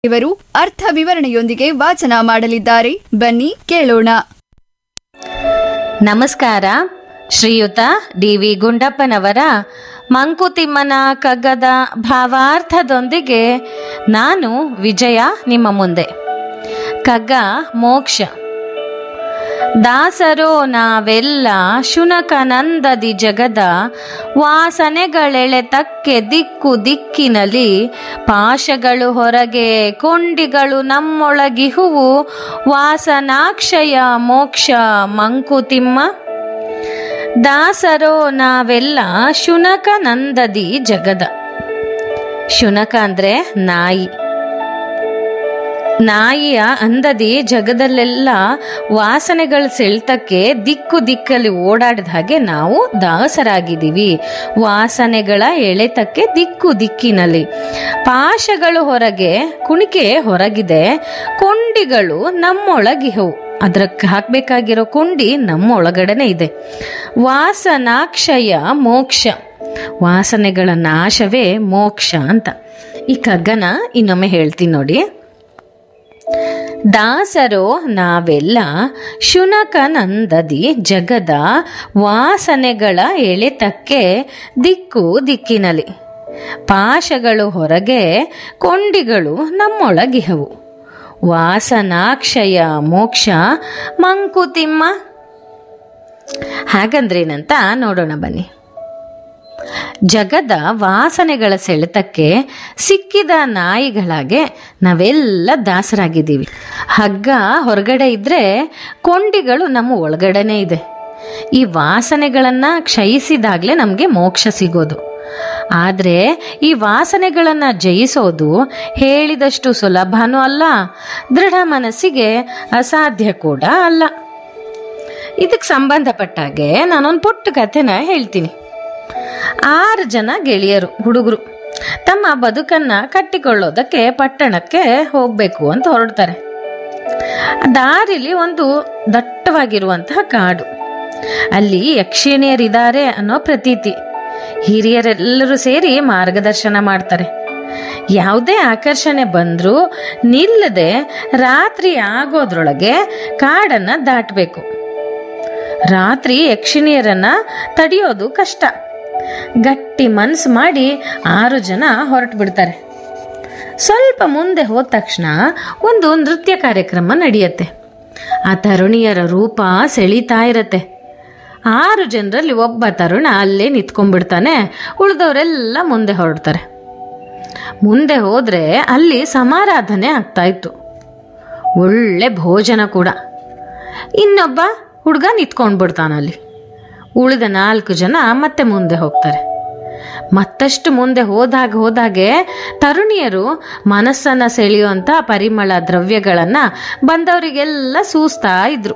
ಇವರು ಅರ್ಥ ವಿವರಣೆಯೊಂದಿಗೆ ವಾಚನ ಮಾಡಲಿದ್ದಾರೆ ಬನ್ನಿ ಕೇಳೋಣ ನಮಸ್ಕಾರ ಶ್ರೀಯುತ ಡಿ ವಿ ಗುಂಡಪ್ಪನವರ ಮಂಕುತಿಮ್ಮನ ಕಗ್ಗದ ಭಾವಾರ್ಥದೊಂದಿಗೆ ನಾನು ವಿಜಯ ನಿಮ್ಮ ಮುಂದೆ ಕಗ್ಗ ಮೋಕ್ಷ ದಾಸರೋ ನಾವೆಲ್ಲ ಶುನಕನಂದದಿ ಜಗದ ವಾಸನೆಗಳೆಳೆತಕ್ಕೆ ದಿಕ್ಕು ದಿಕ್ಕಿನಲ್ಲಿ ಪಾಶಗಳು ಹೊರಗೆ ಕೊಂಡಿಗಳು ನಮ್ಮೊಳಗಿಹುವು ವಾಸನಾಕ್ಷಯ ಮೋಕ್ಷ ಮಂಕುತಿಮ್ಮ ದಾಸರೋ ನಾವೆಲ್ಲ ಶುನಕನಂದದಿ ಜಗದ ಶುನಕ ಅಂದ್ರೆ ನಾಯಿ ನಾಯಿಯ ಅಂದದಿ ಜಗದಲ್ಲೆಲ್ಲ ವಾಸನೆಗಳ ಸೆಳೆತಕ್ಕೆ ದಿಕ್ಕು ದಿಕ್ಕಲ್ಲಿ ಓಡಾಡಿದ ಹಾಗೆ ನಾವು ದಾಸರಾಗಿದ್ದೀವಿ ವಾಸನೆಗಳ ಎಳೆತಕ್ಕೆ ದಿಕ್ಕು ದಿಕ್ಕಿನಲ್ಲಿ ಪಾಶಗಳು ಹೊರಗೆ ಕುಣಿಕೆ ಹೊರಗಿದೆ ಕೊಂಡಿಗಳು ನಮ್ಮೊಳಗಿಹವು ಅದಕ್ಕೆ ಹಾಕಬೇಕಾಗಿರೋ ಕೊಂಡಿ ನಮ್ಮ ಒಳಗಡೆನೆ ಇದೆ ವಾಸನಾಕ್ಷಯ ಮೋಕ್ಷ ವಾಸನೆಗಳ ನಾಶವೇ ಮೋಕ್ಷ ಅಂತ ಈ ಕಗ್ಗನ ಇನ್ನೊಮ್ಮೆ ಹೇಳ್ತೀನಿ ನೋಡಿ ದಾಸರೋ ನಾವೆಲ್ಲ ಶುನಕನಂದದಿ ಜಗದ ವಾಸನೆಗಳ ಎಳೆತಕ್ಕೆ ದಿಕ್ಕು ದಿಕ್ಕಿನಲಿ ಪಾಶಗಳು ಹೊರಗೆ ಕೊಂಡಿಗಳು ನಮ್ಮೊಳಗಿಹವು ವಾಸನಾಕ್ಷಯ ಮೋಕ್ಷ ಮಂಕುತಿಮ್ಮ ಹಾಗಂದ್ರೇನಂತ ನೋಡೋಣ ಬನ್ನಿ ಜಗದ ವಾಸನೆಗಳ ಸೆಳೆತಕ್ಕೆ ಸಿಕ್ಕಿದ ನಾಯಿಗಳಾಗೆ ನಾವೆಲ್ಲ ದಾಸರಾಗಿದ್ದೀವಿ ಹಗ್ಗ ಹೊರಗಡೆ ಇದ್ರೆ ಕೊಂಡಿಗಳು ನಮ್ಮ ಒಳಗಡೆನೆ ಇದೆ ಈ ವಾಸನೆಗಳನ್ನ ಕ್ಷಯಿಸಿದಾಗಲೇ ನಮಗೆ ಮೋಕ್ಷ ಸಿಗೋದು ಆದರೆ ಈ ವಾಸನೆಗಳನ್ನು ಜಯಿಸೋದು ಹೇಳಿದಷ್ಟು ಸುಲಭನೂ ಅಲ್ಲ ದೃಢ ಮನಸ್ಸಿಗೆ ಅಸಾಧ್ಯ ಕೂಡ ಅಲ್ಲ ಇದಕ್ಕೆ ಸಂಬಂಧಪಟ್ಟಾಗೆ ನಾನೊಂದು ಪುಟ್ಟ ಕಥೆನ ಹೇಳ್ತೀನಿ ಆರು ಜನ ಗೆಳೆಯರು ಹುಡುಗರು ತಮ್ಮ ಬದುಕನ್ನ ಕಟ್ಟಿಕೊಳ್ಳೋದಕ್ಕೆ ಪಟ್ಟಣಕ್ಕೆ ಹೋಗ್ಬೇಕು ಅಂತ ಹೊರಡ್ತಾರೆ ದಾರಿಲಿ ಒಂದು ದಟ್ಟವಾಗಿರುವಂತಹ ಕಾಡು ಅಲ್ಲಿ ಯಕ್ಷಿಣಿಯರಿದ್ದಾರೆ ಅನ್ನೋ ಪ್ರತೀತಿ ಹಿರಿಯರೆಲ್ಲರೂ ಸೇರಿ ಮಾರ್ಗದರ್ಶನ ಮಾಡ್ತಾರೆ ಯಾವುದೇ ಆಕರ್ಷಣೆ ಬಂದರೂ ನಿಲ್ಲದೆ ರಾತ್ರಿ ಆಗೋದ್ರೊಳಗೆ ಕಾಡನ್ನ ದಾಟಬೇಕು ರಾತ್ರಿ ಯಕ್ಷಿಣಿಯರನ್ನ ತಡೆಯೋದು ಕಷ್ಟ ಗಟ್ಟಿ ಮನ್ಸು ಮಾಡಿ ಆರು ಜನ ಹೊರಟು ಬಿಡ್ತಾರೆ ಸ್ವಲ್ಪ ಮುಂದೆ ಹೋದ ತಕ್ಷಣ ಒಂದು ನೃತ್ಯ ಕಾರ್ಯಕ್ರಮ ನಡೆಯುತ್ತೆ ಆ ತರುಣಿಯರ ರೂಪ ಸೆಳೀತಾ ಇರತ್ತೆ ಆರು ಜನರಲ್ಲಿ ಒಬ್ಬ ತರುಣ ಅಲ್ಲೇ ನಿಂತ್ಕೊಂಡ್ಬಿಡ್ತಾನೆ ಉಳಿದವರೆಲ್ಲ ಮುಂದೆ ಹೊರಡ್ತಾರೆ ಮುಂದೆ ಹೋದ್ರೆ ಅಲ್ಲಿ ಸಮಾರಾಧನೆ ಆಗ್ತಾ ಇತ್ತು ಒಳ್ಳೆ ಭೋಜನ ಕೂಡ ಇನ್ನೊಬ್ಬ ಹುಡುಗ ನಿಂತ್ಕೊಂಡ್ಬಿಡ್ತಾನಲ್ಲಿ ಉಳಿದ ನಾಲ್ಕು ಜನ ಮತ್ತೆ ಮುಂದೆ ಹೋಗ್ತಾರೆ ಮತ್ತಷ್ಟು ಮುಂದೆ ಹೋದಾಗ ಹೋದಾಗೆ ತರುಣಿಯರು ಮನಸ್ಸನ್ನ ಸೆಳೆಯುವಂಥ ಪರಿಮಳ ದ್ರವ್ಯಗಳನ್ನ ಬಂದವರಿಗೆಲ್ಲ ಸೂಸ್ತಾ ಇದ್ರು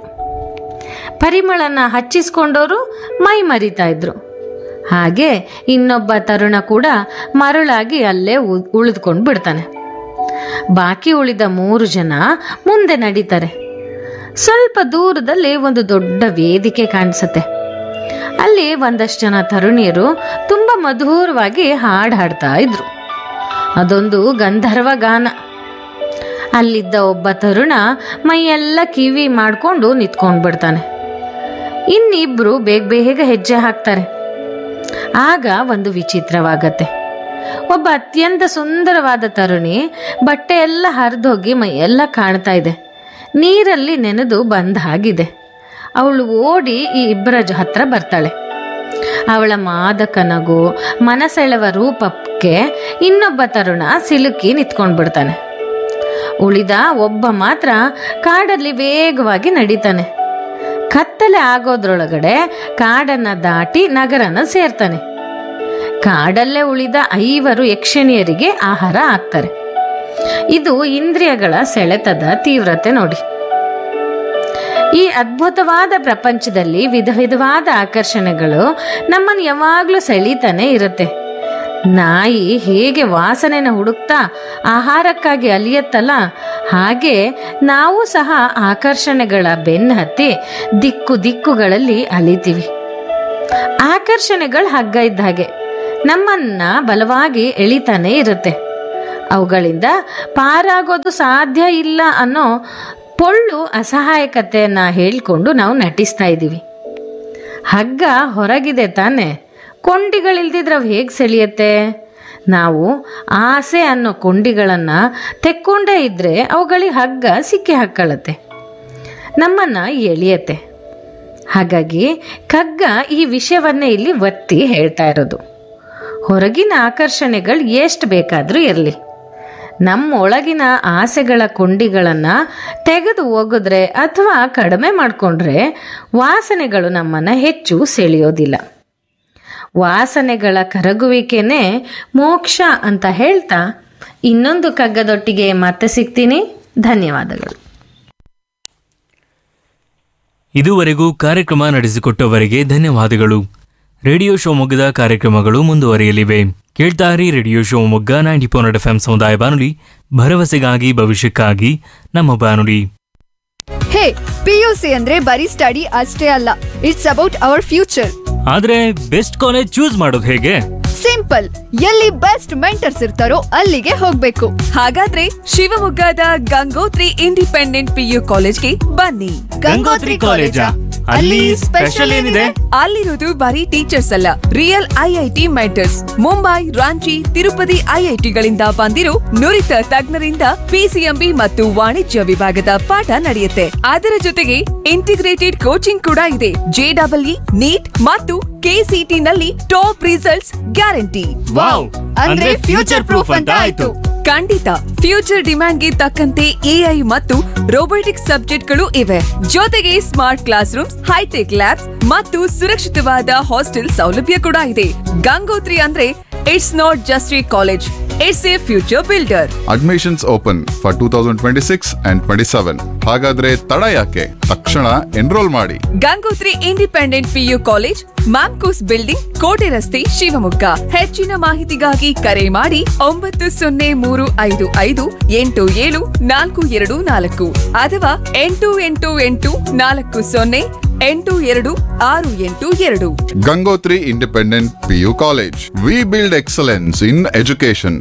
ಪರಿಮಳನ ಹಚ್ಚಿಸ್ಕೊಂಡವರು ಮೈ ಮರಿತಾ ಇದ್ರು ಹಾಗೆ ಇನ್ನೊಬ್ಬ ತರುಣ ಕೂಡ ಮರಳಾಗಿ ಅಲ್ಲೇ ಉಳಿದುಕೊಂಡು ಬಿಡ್ತಾನೆ ಬಾಕಿ ಉಳಿದ ಮೂರು ಜನ ಮುಂದೆ ನಡೀತಾರೆ ಸ್ವಲ್ಪ ದೂರದಲ್ಲಿ ಒಂದು ದೊಡ್ಡ ವೇದಿಕೆ ಕಾಣಿಸುತ್ತೆ ಅಲ್ಲಿ ಒಂದಷ್ಟು ಜನ ತರುಣಿಯರು ತುಂಬ ಮಧುರವಾಗಿ ಹಾಡು ಹಾಡ್ತಾ ಇದ್ರು ಅದೊಂದು ಗಂಧರ್ವ ಗಾನ ಅಲ್ಲಿದ್ದ ಒಬ್ಬ ತರುಣ ಮೈಯೆಲ್ಲ ಕಿವಿ ಮಾಡಿಕೊಂಡು ನಿಂತ್ಕೊಂಡು ಬಿಡ್ತಾನೆ ಇನ್ನಿಬ್ರು ಬೇಗ ಬೇಗ ಹೆಜ್ಜೆ ಹಾಕ್ತಾರೆ ಆಗ ಒಂದು ವಿಚಿತ್ರವಾಗತ್ತೆ ಒಬ್ಬ ಅತ್ಯಂತ ಸುಂದರವಾದ ತರುಣಿ ಬಟ್ಟೆ ಎಲ್ಲ ಹರಿದೋಗಿ ಮೈಯೆಲ್ಲ ಕಾಣ್ತಾ ಇದೆ ನೀರಲ್ಲಿ ನೆನೆದು ಬಂದ ಹಾಗಿದೆ ಅವಳು ಓಡಿ ಈ ಇಬ್ಬರ ಜ- ಹತ್ರ ಬರ್ತಾಳೆ ಅವಳ ಮಾದಕ ನಗು ಮನಸೆಳೆವ ರೂಪಕ್ಕೆ ಇನ್ನೊಬ್ಬ ತರುಣ ಸಿಲುಕಿ ನಿಂತ್ಕೊಂಡ್ಬಿಡ್ತಾನೆ ಉಳಿದ ಒಬ್ಬ ಮಾತ್ರ ಕಾಡಲ್ಲಿ ವೇಗವಾಗಿ ನಡೀತಾನೆ ಕತ್ತಲೆ ಆಗೋದ್ರೊಳಗಡೆ ಕಾಡನ್ನ ದಾಟಿ ನಗರನ ಸೇರ್ತಾನೆ ಕಾಡಲ್ಲೇ ಉಳಿದ ಐವರು ಯಕ್ಷಿಣಿಯರಿಗೆ ಆಹಾರ ಆಗ್ತಾರೆ ಇದು ಇಂದ್ರಿಯಗಳ ಸೆಳೆತದ ತೀವ್ರತೆ ನೋಡಿ ಈ ಅದ್ಭುತವಾದ ಪ್ರಪಂಚದಲ್ಲಿ ವಿಧ ವಿಧವಾದ ಆಕರ್ಷಣೆಗಳು ನಮ್ಮನ್ನು ಯಾವಾಗಲೂ ಸೆಳೀತಾನೆ ಇರುತ್ತೆ ನಾಯಿ ಹೇಗೆ ವಾಸನೆನ ಹುಡುಕ್ತಾ ಆಹಾರಕ್ಕಾಗಿ ಅಲಿಯತ್ತಲ್ಲ ಹಾಗೆ ನಾವು ಸಹ ಆಕರ್ಷಣೆಗಳ ಬೆನ್ನ ಹತ್ತಿ ದಿಕ್ಕು ದಿಕ್ಕುಗಳಲ್ಲಿ ಅಲಿತೀವಿ ಆಕರ್ಷಣೆಗಳು ಹಗ್ಗ ಇದ್ದ ಹಾಗೆ ನಮ್ಮನ್ನ ಬಲವಾಗಿ ಎಳಿತಾನೆ ಇರುತ್ತೆ ಅವುಗಳಿಂದ ಪಾರಾಗೋದು ಸಾಧ್ಯ ಇಲ್ಲ ಅನ್ನೋ ಪೊಳ್ಳು ಅಸಹಾಯಕತೆಯನ್ನು ಹೇಳಿಕೊಂಡು ನಾವು ನಟಿಸ್ತಾ ಇದ್ದೀವಿ ಹಗ್ಗ ಹೊರಗಿದೆ ತಾನೆ ಕೊಂಡಿಗಳಿಲ್ದಿದ್ರೆ ಅವು ಹೇಗೆ ಸೆಳೆಯುತ್ತೆ ನಾವು ಆಸೆ ಅನ್ನೋ ಕೊಂಡಿಗಳನ್ನು ತೆಕ್ಕೊಂಡೇ ಇದ್ದರೆ ಅವುಗಳಿಗೆ ಹಗ್ಗ ಸಿಕ್ಕಿ ಹಾಕ್ಕೊಳ್ಳುತ್ತೆ ನಮ್ಮನ್ನು ಎಳೆಯತ್ತೆ ಹಾಗಾಗಿ ಕಗ್ಗ ಈ ವಿಷಯವನ್ನೇ ಇಲ್ಲಿ ಒತ್ತಿ ಹೇಳ್ತಾ ಇರೋದು ಹೊರಗಿನ ಆಕರ್ಷಣೆಗಳು ಎಷ್ಟು ಬೇಕಾದರೂ ಇರಲಿ ನಮ್ಮೊಳಗಿನ ಆಸೆಗಳ ಕೊಂಡಿಗಳನ್ನು ತೆಗೆದು ಹೋಗಿದ್ರೆ ಅಥವಾ ಕಡಿಮೆ ಮಾಡಿಕೊಂಡ್ರೆ ವಾಸನೆಗಳು ನಮ್ಮನ್ನು ಹೆಚ್ಚು ಸೆಳೆಯೋದಿಲ್ಲ ವಾಸನೆಗಳ ಕರಗುವಿಕೆನೇ ಮೋಕ್ಷ ಅಂತ ಹೇಳ್ತಾ ಇನ್ನೊಂದು ಕಗ್ಗದೊಟ್ಟಿಗೆ ಮತ್ತೆ ಸಿಗ್ತೀನಿ ಧನ್ಯವಾದಗಳು ಇದುವರೆಗೂ ಕಾರ್ಯಕ್ರಮ ನಡೆಸಿಕೊಟ್ಟವರಿಗೆ ಧನ್ಯವಾದಗಳು ರೇಡಿಯೋ ಶಿವಮೊಗ್ಗದ ಕಾರ್ಯಕ್ರಮಗಳು ಮುಂದುವರಿಯಲಿವೆ ಕೇಳ್ತಾರಿ radio Shivamogga ninety point FM M ಸಮುದಾಯ ಬಾನುಲಿ ಭರವಸೆಗಾಗಿ ಭವಿಷ್ಯಕ್ಕಾಗಿ ನಮ್ಮ ಬಾನುಲಿ ಹೇ ಪಿಯುಸಿ ಅಂದ್ರೆ ಬರೀ ಸ್ಟಡಿ ಅಷ್ಟೇ ಅಲ್ಲ ಇಟ್ಸ್ ಅಬೌಟ್ ಅವರ್ ಫ್ಯೂಚರ್ ಆದ್ರೆ ಬೆಸ್ಟ್ ಕಾಲೇಜ್ ಚೂಸ್ ಮಾಡೋದು ಹೇಗೆ ಸಿಂಪಲ್ ಎಲ್ಲಿ ಬೆಸ್ಟ್ ಮೆಂಟರ್ಸ್ ಇರ್ತಾರೋ ಅಲ್ಲಿಗೆ ಹೋಗ್ಬೇಕು ಹಾಗಾದ್ರೆ ಶಿವಮೊಗ್ಗದ ಗಂಗೋತ್ರಿ ಇಂಡಿಪೆಂಡೆಂಟ್ ಪಿಯು ಕಾಲೇಜ್ಗೆ ಬನ್ನಿ ಗಂಗೋತ್ರಿ ಕಾಲೇಜಾ? ಅಲ್ಲಿ ಸ್ಪೆಷಲ್ ಏನಿದೆ? ಅಲ್ಲಿರೋದು ಬರೀ ಟೀಚರ್ಸ್ ಅಲ್ಲ real IIT mentors Mumbai Ranchi Tirupati ಐಐಟಿಗಳಿಂದ ಬಂದಿರೋ ನುರಿತ ತಜ್ಞರಿಂದ ಪಿಸಿಎಂಬಿ ಮತ್ತು ವಾಣಿಜ್ಯ ವಿಭಾಗದ ಪಾಠ ನಡೆಯುತ್ತೆ ಅದರ ಜೊತೆಗೆ ಇಂಟಿಗ್ರೇಟೆಡ್ ಕೋಚಿಂಗ್ ಕೂಡ ಇದೆ ಜೆಡಬ್ಲ್ಇ ನೀಟ್ ಮತ್ತು ಕೆಸಿಟಿ ನಲ್ಲಿ ಟಾಪ್ ರಿಸಲ್ಟ್ಸ್ ಗ್ಯಾರಂಟಿ ವಾವ್ ಅಂದ್ರೆ ಫ್ಯೂಚರ್ ಪ್ರೂಫ್ ಅಂತ ಆಯ್ತು ಖಂಡಿತ ಫ್ಯೂಚರ್ ಡಿಮ್ಯಾಂಡ್ಗೆ ತಕ್ಕಂತೆ ಎಐ ಮತ್ತು ರೋಬೋಟಿಕ್ಸ್ ಸಬ್ಜೆಕ್ಟ್ಗಳು ಇವೆ ಜೊತೆಗೆ smart classrooms hitech labs ಮತ್ತು ಸುರಕ್ಷಿತವಾದ ಹಾಸ್ಟೆಲ್ ಸೌಲಭ್ಯ ಕೂಡ ಇದೆ ಗಂಗೋತ್ರಿ ಅಂದ್ರೆ it's not just a college it's a future builder admissions open for two thousand twenty six and twenty seven ಹಾಗಾದ್ರೆ ತಡ ಯಾಕೆ ತಕ್ಷಣ ಎನ್ರೋಲ್ ಮಾಡಿ Gangotri independent PU college MAMCOS building ಕೋಟೆ ರಸ್ತೆ ಶಿವಮೊಗ್ಗ ಹೆಚ್ಚಿನ ಮಾಹಿತಿಗಾಗಿ ಕರೆ ಮಾಡಿ ಒಂಬತ್ತು ಸೊನ್ನೆ ಮೂರು ಐದು ಐದು ಎಂಟು ಏಳು ನಾಲ್ಕು ಎರಡು ನಾಲ್ಕು ಅಥವಾ ಎಂಟು ಎಂಟು ಎಂಟು ನಾಲ್ಕು ಸೊನ್ನೆ ಎಂಟು ಎರಡು ಆರು ಎಂಟು ಎರಡು Gangotri independent PU college we build excellence in education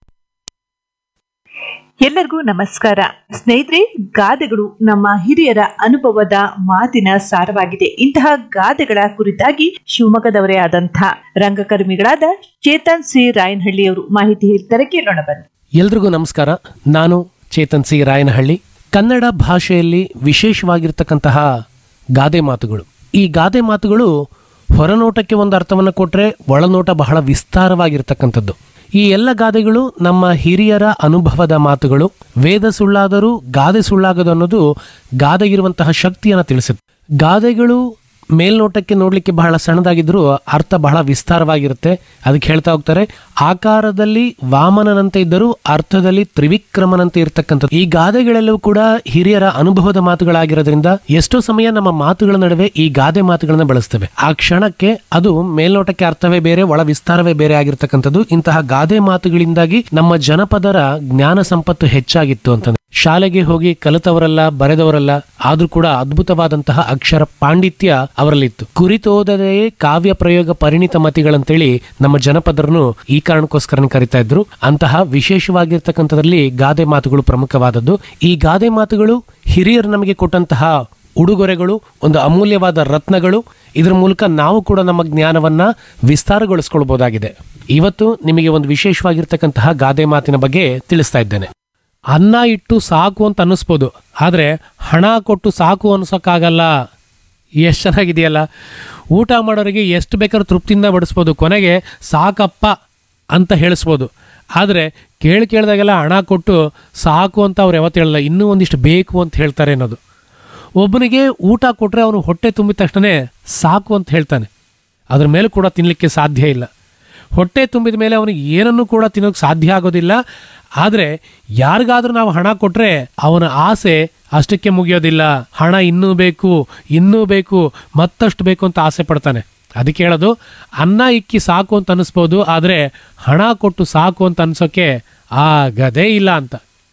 ಎಲ್ಲರಿಗೂ ನಮಸ್ಕಾರ ಸ್ನೇಹಿತರೆ ಗಾದೆಗಳು ನಮ್ಮ ಹಿರಿಯರ ಅನುಭವದ ಮಾತಿನ ಸಾರವಾಗಿದೆ ಇಂತಹ ಗಾದೆಗಳ ಕುರಿತಾಗಿ ಶಿವಮೊಗ್ಗದವರೇ ಆದಂತಹ ರಂಗಕರ್ಮಿಗಳಾದ ಚೇತನ್ ಸಿ ರಾಯನಹಳ್ಳಿಯವರು ಮಾಹಿತಿ ಹೇಳ್ತಾರೆ ಕೇಳೋಣ ಬನ್ನಿ ಎಲ್ರಿಗೂ ನಮಸ್ಕಾರ ನಾನು ಚೇತನ್ ಸಿ ರಾಯನಹಳ್ಳಿ ಕನ್ನಡ ಭಾಷೆಯಲ್ಲಿ ವಿಶೇಷವಾಗಿರ್ತಕ್ಕಂತಹ ಗಾದೆ ಮಾತುಗಳು ಈ ಗಾದೆ ಮಾತುಗಳು ಹೊರನೋಟಕ್ಕೆ ಒಂದು ಅರ್ಥವನ್ನು ಕೊಟ್ಟರೆ ಒಳನೋಟ ಬಹಳ ವಿಸ್ತಾರವಾಗಿರ್ತಕ್ಕಂಥದ್ದು ಈ ಎಲ್ಲ ಗಾದೆಗಳು ನಮ್ಮ ಹಿರಿಯರ ಅನುಭವದ ಮಾತುಗಳು ವೇದ ಸುಳ್ಳಾದರೂ ಗಾದೆ ಸುಳ್ಳಾಗದು ಅನ್ನೋದು ಗಾದೆಗಿರುವಂತಹ ಶಕ್ತಿಯನ್ನು ತಿಳಿಸುತ್ತೆ ಗಾದೆಗಳು ಮೇಲ್ನೋಟಕ್ಕೆ ನೋಡ್ಲಿಕ್ಕೆ ಬಹಳ ಸಣ್ಣದಾಗಿದ್ರೂ ಅರ್ಥ ಬಹಳ ವಿಸ್ತಾರವಾಗಿರುತ್ತೆ ಅದಕ್ಕೆ ಹೇಳ್ತಾ ಹೋಗ್ತಾರೆ ಆಕಾರದಲ್ಲಿ ವಾಮನನಂತೆ ಇದ್ದರೂ ಅರ್ಥದಲ್ಲಿ ತ್ರಿವಿಕ್ರಮನಂತೆ ಇರತಕ್ಕಂಥದ್ದು ಈ ಗಾದೆಗಳೆಲ್ಲವೂ ಕೂಡ ಹಿರಿಯರ ಅನುಭವದ ಮಾತುಗಳಾಗಿರೋದ್ರಿಂದ ಎಷ್ಟೋ ಸಮಯ ನಮ್ಮ ಮಾತುಗಳ ನಡುವೆ ಈ ಗಾದೆ ಮಾತುಗಳನ್ನ ಬಳಸ್ತೇವೆ ಆ ಕ್ಷಣಕ್ಕೆ ಅದು ಮೇಲ್ನೋಟಕ್ಕೆ ಅರ್ಥವೇ ಬೇರೆ ಒಳ ವಿಸ್ತಾರವೇ ಬೇರೆ ಆಗಿರ್ತಕ್ಕಂಥದ್ದು ಇಂತಹ ಗಾದೆ ಮಾತುಗಳಿಂದಾಗಿ ನಮ್ಮ ಜನಪದರ ಜ್ಞಾನ ಸಂಪತ್ತು ಹೆಚ್ಚಾಗಿತ್ತು ಅಂತಂದ್ರೆ ಶಾಲೆಗೆ ಹೋಗಿ ಕಲಿತವರಲ್ಲ ಬರೆದವರಲ್ಲ ಆದ್ರೂ ಕೂಡ ಅದ್ಭುತವಾದಂತಹ ಅಕ್ಷರ ಪಾಂಡಿತ್ಯ ಅವರಲ್ಲಿತ್ತು ಕುರಿತೋದದೆಯೇ ಕಾವ್ಯ ಪ್ರಯೋಗ ಪರಿಣಿತ ಮತಿಗಳಂತೇಳಿ ನಮ್ಮ ಜನಪದರನ್ನು ಈ ಕಾರಣಕ್ಕೋಸ್ಕರ ಕರಿತಾ ಇದ್ರು ಅಂತಹ ವಿಶೇಷವಾಗಿರ್ತಕ್ಕಂಥದ್ರಲ್ಲಿ ಗಾದೆ ಮಾತುಗಳು ಪ್ರಮುಖವಾದದ್ದು ಈ ಗಾದೆ ಮಾತುಗಳು ಹಿರಿಯರು ನಮಗೆ ಕೊಟ್ಟಂತಹ ಉಡುಗೊರೆಗಳು ಒಂದು ಅಮೂಲ್ಯವಾದ ರತ್ನಗಳು ಇದರ ಮೂಲಕ ನಾವು ಕೂಡ ನಮ್ಮ ಜ್ಞಾನವನ್ನ ವಿಸ್ತಾರಗೊಳಿಸ್ಕೊಳ್ಬಹುದಾಗಿದೆ ಇವತ್ತು ನಿಮಗೆ ಒಂದು ವಿಶೇಷವಾಗಿರ್ತಕ್ಕಂತಹ ಗಾದೆ ಮಾತಿನ ಬಗ್ಗೆ ತಿಳಿಸ್ತಾ ಇದ್ದೇನೆ ಅನ್ನ ಇಟ್ಟು ಸಾಕು ಅಂತ ಅನ್ನಿಸ್ಬೋದು ಆದರೆ ಹಣ ಕೊಟ್ಟು ಸಾಕು ಅನ್ಸೋಕ್ಕಾಗಲ್ಲ ಎಷ್ಟು ಚೆನ್ನಾಗಿದೆಯಲ್ಲ ಊಟ ಮಾಡೋರಿಗೆ ಎಷ್ಟು ಬೇಕಾದ್ರೂ ತೃಪ್ತಿಯಿಂದ ಬಡಿಸ್ಬೋದು ಕೊನೆಗೆ ಸಾಕಪ್ಪ ಅಂತ ಹೇಳಿಸ್ಬೋದು ಆದರೆ ಕೇಳಿ ಕೇಳಿದಾಗೆಲ್ಲ ಹಣ ಕೊಟ್ಟು ಸಾಕು ಅಂತ ಅವ್ರು ಯಾವತ್ತು ಹೇಳಲ್ಲ ಇನ್ನೂ ಒಂದಿಷ್ಟು ಬೇಕು ಅಂತ ಹೇಳ್ತಾರೆ ಅನ್ನೋದು ಒಬ್ಬನಿಗೆ ಊಟ ಕೊಟ್ಟರೆ ಅವನು ಹೊಟ್ಟೆ ತುಂಬಿದ ತಕ್ಷಣ ಸಾಕು ಅಂತ ಹೇಳ್ತಾನೆ ಅದ್ರ ಮೇಲೆ ಕೂಡ ತಿನ್ನಲಿಕ್ಕೆ ಸಾಧ್ಯ ಇಲ್ಲ ಹೊಟ್ಟೆ ತುಂಬಿದ ಮೇಲೆ ಅವನಿಗೆ ಏನನ್ನೂ ಕೂಡ ತಿನ್ನೋಕೆ ಸಾಧ್ಯ ಆಗೋದಿಲ್ಲ ಆದರೆ ಯಾರಿಗಾದ್ರೂ ನಾವು ಹಣ ಕೊಟ್ಟರೆ ಅವನ ಆಸೆ ಅಷ್ಟಕ್ಕೆ ಮುಗಿಯೋದಿಲ್ಲ ಹಣ ಇನ್ನೂ ಬೇಕು ಇನ್ನೂ ಬೇಕು ಮತ್ತಷ್ಟು ಬೇಕು ಅಂತ ಆಸೆ ಪಡ್ತಾನೆ ಅದಕ್ಕೆ ಹೇಳೋದು ಅನ್ನ ಇಕ್ಕಿ ಸಾಕು ಅಂತ ಅನ್ನಿಸ್ಬೋದು ಆದರೆ ಹಣ ಕೊಟ್ಟು ಸಾಕು ಅಂತ ಅನ್ಸೋಕೆ ಆಗದೇ ಇಲ್ಲ ಅಂತ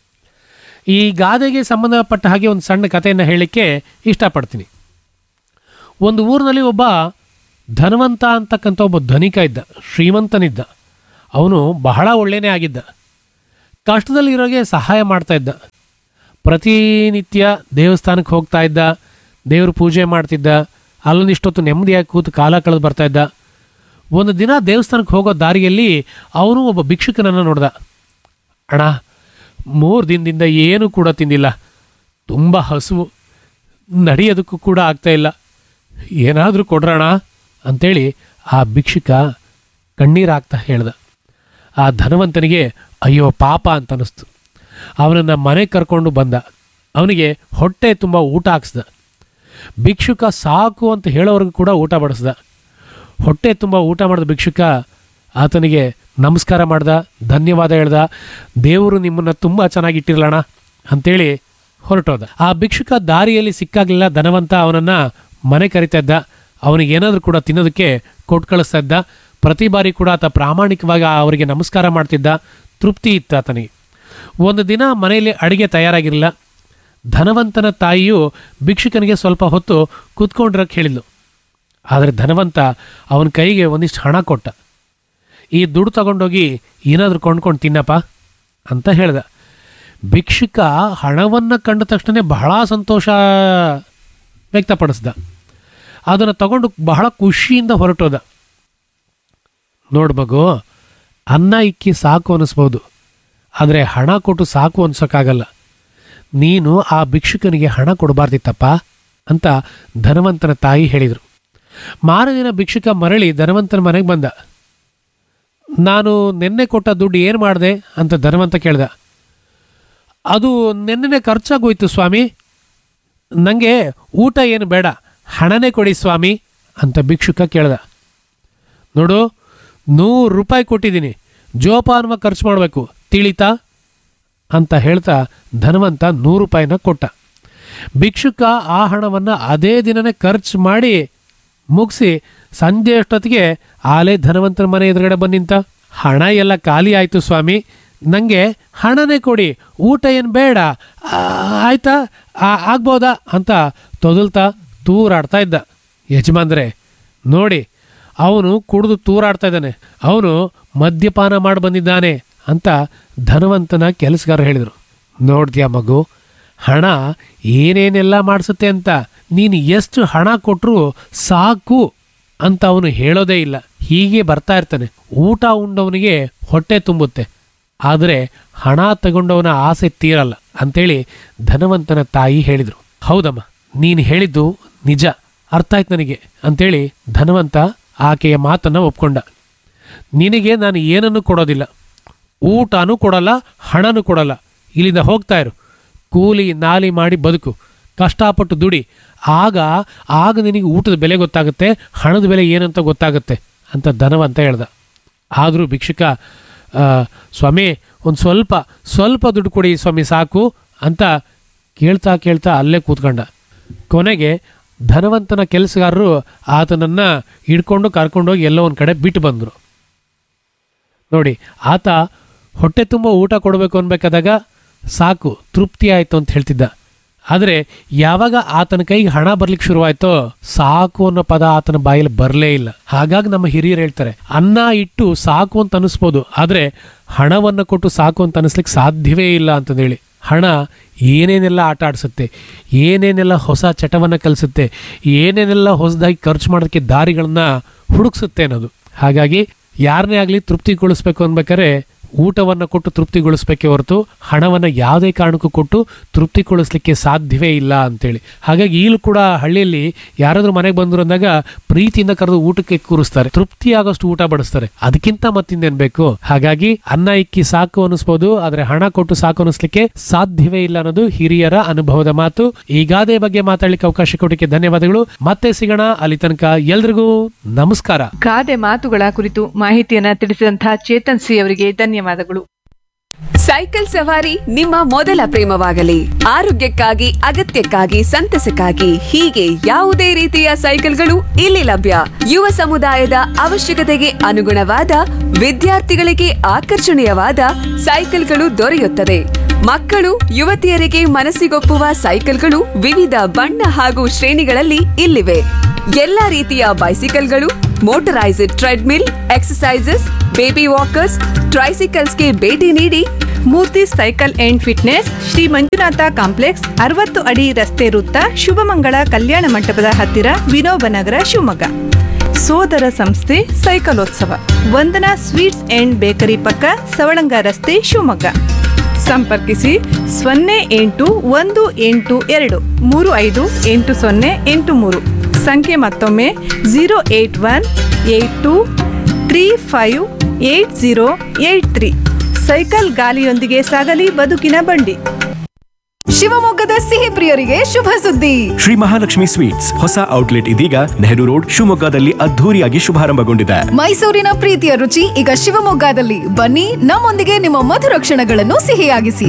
ಈ ಗಾದೆಗೆ ಸಂಬಂಧಪಟ್ಟ ಹಾಗೆ ಒಂದು ಸಣ್ಣ ಕಥೆಯನ್ನು ಹೇಳಲಿಕ್ಕೆ ಇಷ್ಟಪಡ್ತೀನಿ ಒಂದು ಊರಿನಲ್ಲಿ ಒಬ್ಬ ಧನವಂತ ಅಂತಕ್ಕಂಥ ಒಬ್ಬ ಧನಿಕ ಇದ್ದ ಶ್ರೀಮಂತನಿದ್ದ ಅವನು ಬಹಳ ಒಳ್ಳೆಯನೇ ಆಗಿದ್ದ ಕಷ್ಟದಲ್ಲಿರೋಗೆ ಸಹಾಯ ಮಾಡ್ತಾ ಇದ್ದ ಪ್ರತಿನಿತ್ಯ ದೇವಸ್ಥಾನಕ್ಕೆ ಹೋಗ್ತಾ ಇದ್ದ ದೇವ್ರ ಪೂಜೆ ಮಾಡ್ತಿದ್ದ ಅಲ್ಲೊಂದಿಷ್ಟೊತ್ತು ನೆಮ್ಮದಿಯಾಗಿ ಕೂತು ಕಾಲ ಕಳೆದು ಬರ್ತಾ ಇದ್ದ ಒಂದು ದಿನ ದೇವಸ್ಥಾನಕ್ಕೆ ಹೋಗೋ ದಾರಿಯಲ್ಲಿ ಅವನು ಒಬ್ಬ ಭಿಕ್ಷುಕನನ್ನು ನೋಡ್ದ ಅಣ್ಣ ಮೂರು ದಿನದಿಂದ ಏನೂ ಕೂಡ ತಿಂದಿಲ್ಲ ತುಂಬ ಹಸುವು ನಡೆಯೋದಕ್ಕೂ ಕೂಡ ಆಗ್ತಾ ಇಲ್ಲ ಏನಾದರೂ ಕೊಡ್ರಣ ಅಂತೇಳಿ ಆ ಭಿಕ್ಷುಕ ಕಣ್ಣೀರಾಗ್ತಾ ಹೇಳ್ದ ಆ ಧನವಂತನಿಗೆ ಅಯ್ಯೋ ಪಾಪ ಅಂತ ಅನ್ನಿಸ್ತು ಅವನನ್ನು ಮನೆಗೆ ಕರ್ಕೊಂಡು ಬಂದ ಅವನಿಗೆ ಹೊಟ್ಟೆ ತುಂಬ ಊಟ ಹಾಕ್ಸ್ದ ಭಿಕ್ಷುಕ ಸಾಕು ಅಂತ ಹೇಳೋವರೆಗೂ ಕೂಡ ಊಟ ಬಡಿಸ್ದ ಹೊಟ್ಟೆ ತುಂಬ ಊಟ ಮಾಡಿದ ಭಿಕ್ಷುಕ ಆತನಿಗೆ ನಮಸ್ಕಾರ ಮಾಡ್ದ ಧನ್ಯವಾದ ಹೇಳ್ದ ದೇವರು ನಿಮ್ಮನ್ನು ತುಂಬ ಚೆನ್ನಾಗಿಟ್ಟಿರಲಣ ಅಂತೇಳಿ ಹೊರಟೋದ ಆ ಭಿಕ್ಷುಕ ದಾರಿಯಲ್ಲಿ ಸಿಕ್ಕಾಗಲಿಲ್ಲ ಧನವಂತ ಅವನನ್ನು ಮನೆ ಕರಿತಾ ಇದ್ದ ಅವನಿಗೆ ಏನಾದರೂ ಕೂಡ ತಿನ್ನೋದಕ್ಕೆ ಕೊಟ್ಟು ಕಳಿಸ್ತಾ ಇದ್ದ ಪ್ರತಿ ಬಾರಿ ಕೂಡ ಆತ ಪ್ರಾಮಾಣಿಕವಾಗಿ ಅವರಿಗೆ ನಮಸ್ಕಾರ ಮಾಡ್ತಿದ್ದ ತೃಪ್ತಿ ಇತ್ತು ಆತನಿಗೆ ಒಂದು ದಿನ ಮನೆಯಲ್ಲಿ ಅಡಿಗೆ ತಯಾರಾಗಿರಲಿಲ್ಲ ಧನವಂತನ ತಾಯಿಯು ಭಿಕ್ಷುಕನಿಗೆ ಸ್ವಲ್ಪ ಹೊತ್ತು ಕೂತ್ಕೊಂಡಿರಕ್ಕೆ ಹೇಳಿದ್ಲು ಆದರೆ ಧನವಂತ ಅವನ ಕೈಗೆ ಒಂದಿಷ್ಟು ಹಣ ಕೊಟ್ಟ ಈ ದುಡ್ಡು ತಗೊಂಡೋಗಿ ಏನಾದರೂ ಕೊಂಡ್ಕೊಂಡು ತಿನ್ನಪ್ಪ ಅಂತ ಹೇಳ್ದ ಭಿಕ್ಷುಕ ಹಣವನ್ನು ಕಂಡ ತಕ್ಷಣ ಬಹಳ ಸಂತೋಷ ವ್ಯಕ್ತಪಡಿಸ್ದ ಅದನ್ನು ತಗೊಂಡು ಬಹಳ ಖುಷಿಯಿಂದ ಹೊರಟೋದ ನೋಡು ಮಗು ಅನ್ನ ಇಕ್ಕಿ ಸಾಕು ಅನ್ನಿಸ್ಬೋದು ಆದರೆ ಹಣ ಕೊಟ್ಟು ಸಾಕು ಅನ್ಸೋಕ್ಕಾಗಲ್ಲ ನೀನು ಆ ಭಿಕ್ಷುಕನಿಗೆ ಹಣ ಕೊಡಬಾರ್ದಿತ್ತಪ್ಪ ಅಂತ ಧನವಂತನ ತಾಯಿ ಹೇಳಿದರು ಮಾರದಿನ ಭಿಕ್ಷುಕ ಮರಳಿ ಧನವಂತನ ಮನೆಗೆ ಬಂದ ನಾನು ನಿನ್ನೆ ಕೊಟ್ಟ ದುಡ್ಡು ಏನು ಮಾಡಿದೆ ಅಂತ ಧನವಂತ ಕೇಳ್ದ ಅದು ನಿನ್ನೆ ಖರ್ಚಾಗೋಯ್ತು ಸ್ವಾಮಿ ನನಗೆ ಊಟ ಏನು ಬೇಡ ಹಣನೇ ಕೊಡಿ ಸ್ವಾಮಿ ಅಂತ ಭಿಕ್ಷುಕ ಕೇಳ್ದ ನೋಡು ನೂರು ರೂಪಾಯಿ ಕೊಟ್ಟಿದ್ದೀನಿ ಜೋಪಾನವಾಗಿ ಖರ್ಚು ಮಾಡಬೇಕು ತಿಳಿತಾ ಅಂತ ಹೇಳ್ತಾ ಧನವಂತ ನೂರು ರೂಪಾಯಿನ ಕೊಟ್ಟ ಭಿಕ್ಷುಕ ಆ ಹಣವನ್ನು ಅದೇ ದಿನನೇ ಖರ್ಚು ಮಾಡಿ ಮುಗಿಸಿ ಸಂಜೆ ಅಷ್ಟೊತ್ತಿಗೆ ಆಲೇ ಧನವಂತನ ಮನೆ ಎದುರುಗಡೆ ಬಂದು ನಿಂತ ಹಣ ಎಲ್ಲ ಖಾಲಿ ಆಯಿತು ಸ್ವಾಮಿ ನನಗೆ ಹಣನೇ ಕೊಡಿ ಊಟ ಏನು ಬೇಡ ಆ, ಆಯ್ತಾ ಆ- ಆಗ್ಬೋದಾ ಅಂತ ತೊದಲ್ತಾ ತೂರಾಡ್ತಾ ಇದ್ದ ಯಜಮಾನ್ರೆ ನೋಡಿ ಅವನು ಕುಡಿದು ತೂರಾಡ್ತಾ ಇದ್ದಾನೆ ಅವನು ಮದ್ಯಪಾನ ಮಾಡಿ ಬಂದಿದ್ದಾನೆ ಅಂತ ಧನವಂತನ ಕೆಲಸಗಾರ ಹೇಳಿದರು ನೋಡ್ದ್ಯಾ ಮಗು ಹಣ ಏನೇನೆಲ್ಲ ಮಾಡಿಸುತ್ತೆ ಅಂತ ನೀನು ಎಷ್ಟು ಹಣ ಕೊಟ್ಟರು ಸಾಕು ಅಂತ ಅವನು ಹೇಳೋದೇ ಇಲ್ಲ ಹೀಗೆ ಬರ್ತಾ ಇರ್ತಾನೆ ಊಟ ಉಂಡವನಿಗೆ ಹೊಟ್ಟೆ ತುಂಬುತ್ತೆ ಆದರೆ ಹಣ ತಗೊಂಡವನ ಆಸೆ ತೀರಲ್ಲ ಅಂತೇಳಿ ಧನವಂತನ ತಾಯಿ ಹೇಳಿದರು ಹೌದಮ್ಮ ನೀನು ಹೇಳಿದ್ದು ನಿಜ ಅರ್ಥ ಆಯ್ತು ನನಗೆ ಅಂತೇಳಿ ಧನವಂತ ಆಕೆಯ ಮಾತನ್ನು ಒಪ್ಕೊಂಡ ನಿನಗೆ ನಾನು ಏನನ್ನು ಕೊಡೋದಿಲ್ಲ ಊಟನೂ ಕೊಡಲ್ಲ ಹಣನೂ ಕೊಡಲ್ಲ ಇಲ್ಲಿಂದ ಹೋಗ್ತಾ ಇರು ಕೂಲಿ ನಾಲಿ ಮಾಡಿ ಬದುಕು ಕಷ್ಟಪಟ್ಟು ದುಡಿ ಆಗ ಆಗ ನಿನಗೆ ಊಟದ ಬೆಲೆ ಗೊತ್ತಾಗುತ್ತೆ ಹಣದ ಬೆಲೆ ಏನಂತ ಗೊತ್ತಾಗುತ್ತೆ ಅಂತ ಧನವಂತ ಹೇಳ್ದ ಆದರೂ ಭಿಕ್ಷುಕ ಆ, ಸ್ವಾಮಿ ಒಂದು ಸ್ವಲ್ಪ ಸ್ವಲ್ಪ ದುಡ್ಡು ಕೊಡಿ ಸ್ವಾಮಿ ಸಾಕು ಅಂತ ಕೇಳ್ತಾ ಕೇಳ್ತಾ ಅಲ್ಲೇ ಕೂತ್ಕೊಂಡ ಕೊನೆಗೆ ಧನವಂತನ ಕೆಲಸಗಾರರು ಆತನನ್ನು ಹಿಡ್ಕೊಂಡು ಕರ್ಕೊಂಡೋಗಿ ಎಲ್ಲೋ ಒಂದು ಕಡೆ ಬಿಟ್ಟು ಬಂದರು ನೋಡಿ ಆತ ಹೊಟ್ಟೆ ತುಂಬ ಊಟ ಕೊಡಬೇಕು ಅನ್ಬೇಕಾದಾಗ ಸಾಕು ತೃಪ್ತಿ ಆಯಿತು ಅಂತ ಹೇಳ್ತಿದ್ದ ಆದರೆ ಯಾವಾಗ ಆತನ ಕೈಗೆ ಹಣ ಬರ್ಲಿಕ್ಕೆ ಶುರುವಾಯ್ತೋ ಸಾಕು ಅನ್ನೋ ಪದ ಆತನ ಬಾಯಲ್ಲಿ ಬರಲೇ ಇಲ್ಲ ಹಾಗಾಗಿ ನಮ್ಮ ಹಿರಿಯರು ಹೇಳ್ತಾರೆ ಅನ್ನ ಇಟ್ಟು ಸಾಕು ಅಂತ ಅನಿಸ್ಬೋದು ಆದರೆ ಹಣವನ್ನು ಕೊಟ್ಟು ಸಾಕು ಅಂತ ಅನಿಸ್ಲಿಕ್ಕೆ ಸಾಧ್ಯವೇ ಇಲ್ಲ ಅಂತಂದೇಳಿ ಹಣ ಏನೇನೆಲ್ಲ ಆಟ ಆಡಿಸುತ್ತೆ ಏನೇನೆಲ್ಲ ಹೊಸ ಚಟವನ್ನು ಕಲಿಸುತ್ತೆ ಏನೇನೆಲ್ಲ ಹೊಸದಾಗಿ ಖರ್ಚು ಮಾಡೋದಕ್ಕೆ ದಾರಿಗಳನ್ನ ಹುಡುಕ್ಸುತ್ತೆ ಅನ್ನೋದು ಹಾಗಾಗಿ ಯಾರನ್ನೇ ಆಗಲಿ ತೃಪ್ತಿಗೊಳಿಸ್ಬೇಕು ಅನ್ಬೇಕಾದ್ರೆ ಊಟವನ್ನು ಕೊಟ್ಟು ತೃಪ್ತಿಗೊಳಿಸ್ಬೇಕೇ ಹೊರತು ಹಣವನ್ನು ಯಾವುದೇ ಕಾರಣಕ್ಕೂ ಕೊಟ್ಟು ತೃಪ್ತಿಗೊಳಿಸ್ಲಿಕ್ಕೆ ಸಾಧ್ಯವೇ ಇಲ್ಲ ಅಂತೇಳಿ ಹಾಗಾಗಿ ಈಗಲೂ ಕೂಡ ಹಳ್ಳಿಯಲ್ಲಿ ಯಾರಾದ್ರೂ ಮನೆಗೆ ಬಂದ್ರು ಅಂದಾಗ ಪ್ರೀತಿಯಿಂದ ಕರೆದು ಊಟಕ್ಕೆ ಕೂರಿಸ್ತಾರೆ ತೃಪ್ತಿ ಆಗೋಷ್ಟು ಊಟ ಬಡಿಸ್ತಾರೆ ಅದಕ್ಕಿಂತ ಮತ್ತಿಂದೇನ್ ಬೇಕು ಹಾಗಾಗಿ ಅನ್ನ ಇಕ್ಕಿ ಸಾಕು ಅನಿಸ್ಬೋದು ಆದ್ರೆ ಹಣ ಕೊಟ್ಟು ಸಾಕು ಅನಿಸ್ಲಿಕ್ಕೆ ಸಾಧ್ಯವೇ ಇಲ್ಲ ಅನ್ನೋದು ಹಿರಿಯರ ಅನುಭವದ ಮಾತು ಈ ಗಾದೆ ಬಗ್ಗೆ ಮಾತಾಡ್ಲಿಕ್ಕೆ ಅವಕಾಶ ಕೊಡಕ್ಕೆ ಧನ್ಯವಾದಗಳು ಮತ್ತೆ ಸಿಗೋಣ ಅಲ್ಲಿ ತನಕ ಎಲ್ರಿಗೂ ನಮಸ್ಕಾರ ಗಾದೆ ಮಾತುಗಳ ಕುರಿತು ಮಾಹಿತಿಯನ್ನ ತಿಳಿಸಿದಂತಹ ಚೇತನ್ ಸಿ ಅವರಿಗೆ ಧನ್ಯವಾದಗಳು ಸೈಕಲ್ ಸವಾರಿ ನಿಮ್ಮ ಮೊದಲ ಪ್ರೇಮವಾಗಲಿ ಆರೋಗ್ಯಕ್ಕಾಗಿ ಅಗತ್ಯಕ್ಕಾಗಿ ಸಂತಸಕ್ಕಾಗಿ ಹೀಗೆ ಯಾವುದೇ ರೀತಿಯ ಸೈಕಲ್ಗಳು ಇಲ್ಲಿ ಲಭ್ಯ ಯುವ ಸಮುದಾಯದ ಅವಶ್ಯಕತೆಗೆ ಅನುಗುಣವಾದ ವಿದ್ಯಾರ್ಥಿಗಳಿಗೆ ಆಕರ್ಷಣೀಯವಾದ ಸೈಕಲ್ಗಳು ದೊರೆಯುತ್ತದೆ ಮಕ್ಕಳು ಯುವತಿಯರಿಗೆ ಮನಸ್ಸಿಗೊಪ್ಪುವ ಸೈಕಲ್ಗಳು ವಿವಿಧ ಬಣ್ಣ ಹಾಗೂ ಶ್ರೇಣಿಗಳಲ್ಲಿ ಇಲ್ಲಿವೆ ಎಲ್ಲಾ ರೀತಿಯ ಬೈಸಿಕಲ್ಗಳು ಮೋಟರೈಸ್ಡ್ ಟ್ರೆಡ್ಮಿಲ್ ಎಕ್ಸಸೈಸಸ್ ಬೇಬಿ ವಾಕರ್ಸ್ ಟ್ರೈಸಿಕಲ್ಸ್ಗೆ ಭೇಟಿ ನೀಡಿ Murthy cycle and fitness Shri Manjunatha complex ಅರವತ್ತು ಅಡಿ ರಸ್ತೆ ವೃತ್ತ ಶುಭಮಂಗಳ ಕಲ್ಯಾಣ ಮಂಟಪದ ಹತ್ತಿರ ವಿನೋಬ ನಗರ ಶಿವಮೊಗ್ಗ ಸೋದರ ಸಂಸ್ಥೆ ಸೈಕಲೋತ್ಸವ ವಂದನಾ ಸ್ವೀಟ್ಸ್ ಅಂಡ್ ಬೇಕರಿ ಪಕ್ಕ ಸವಳಂಗ ರಸ್ತೆ ಶಿವಮೊಗ್ಗ ಸಂಪರ್ಕಿಸಿ ಸೊನ್ನೆ ಎಂಟು ಒಂದು ಎಂಟು ಎರಡು ಮೂರು ಐದು ಎಂಟು ಸೊನ್ನೆ ಎಂಟು ಮೂರು ಸಂಖ್ಯೆ ಮತ್ತೊಮ್ಮೆ zero eight one eight two three five eight zero eight three cycle ಗಾಲಿಯೊಂದಿಗೆ ಸಾಗಲಿ ಬದುಕಿನ ಬಂಡಿ ಶಿವಮೊಗ್ಗದ ಸಿಹಿ ಪ್ರಿಯರಿಗೆ ಶುಭ ಸುದ್ದಿ ಶ್ರೀ ಮಹಾಲಕ್ಷ್ಮಿ ಸ್ವೀಟ್ಸ್ ಹೊಸ ಔಟ್ಲೆಟ್ ಇದೀಗ ನೆಹರು ರೋಡ್ ಶಿವಮೊಗ್ಗದಲ್ಲಿ ಅದ್ಧೂರಿಯಾಗಿ ಶುಭಾರಂಭಗೊಂಡಿದೆ ಮೈಸೂರಿನ ಪ್ರೀತಿಯ ರುಚಿ ಈಗ ಶಿವಮೊಗ್ಗದಲ್ಲಿ ಬನ್ನಿ ನಮ್ಮೊಂದಿಗೆ ನಿಮ್ಮ ಮಧುರ ಕ್ಷಣಗಳನ್ನು ಸಿಹಿಯಾಗಿಸಿ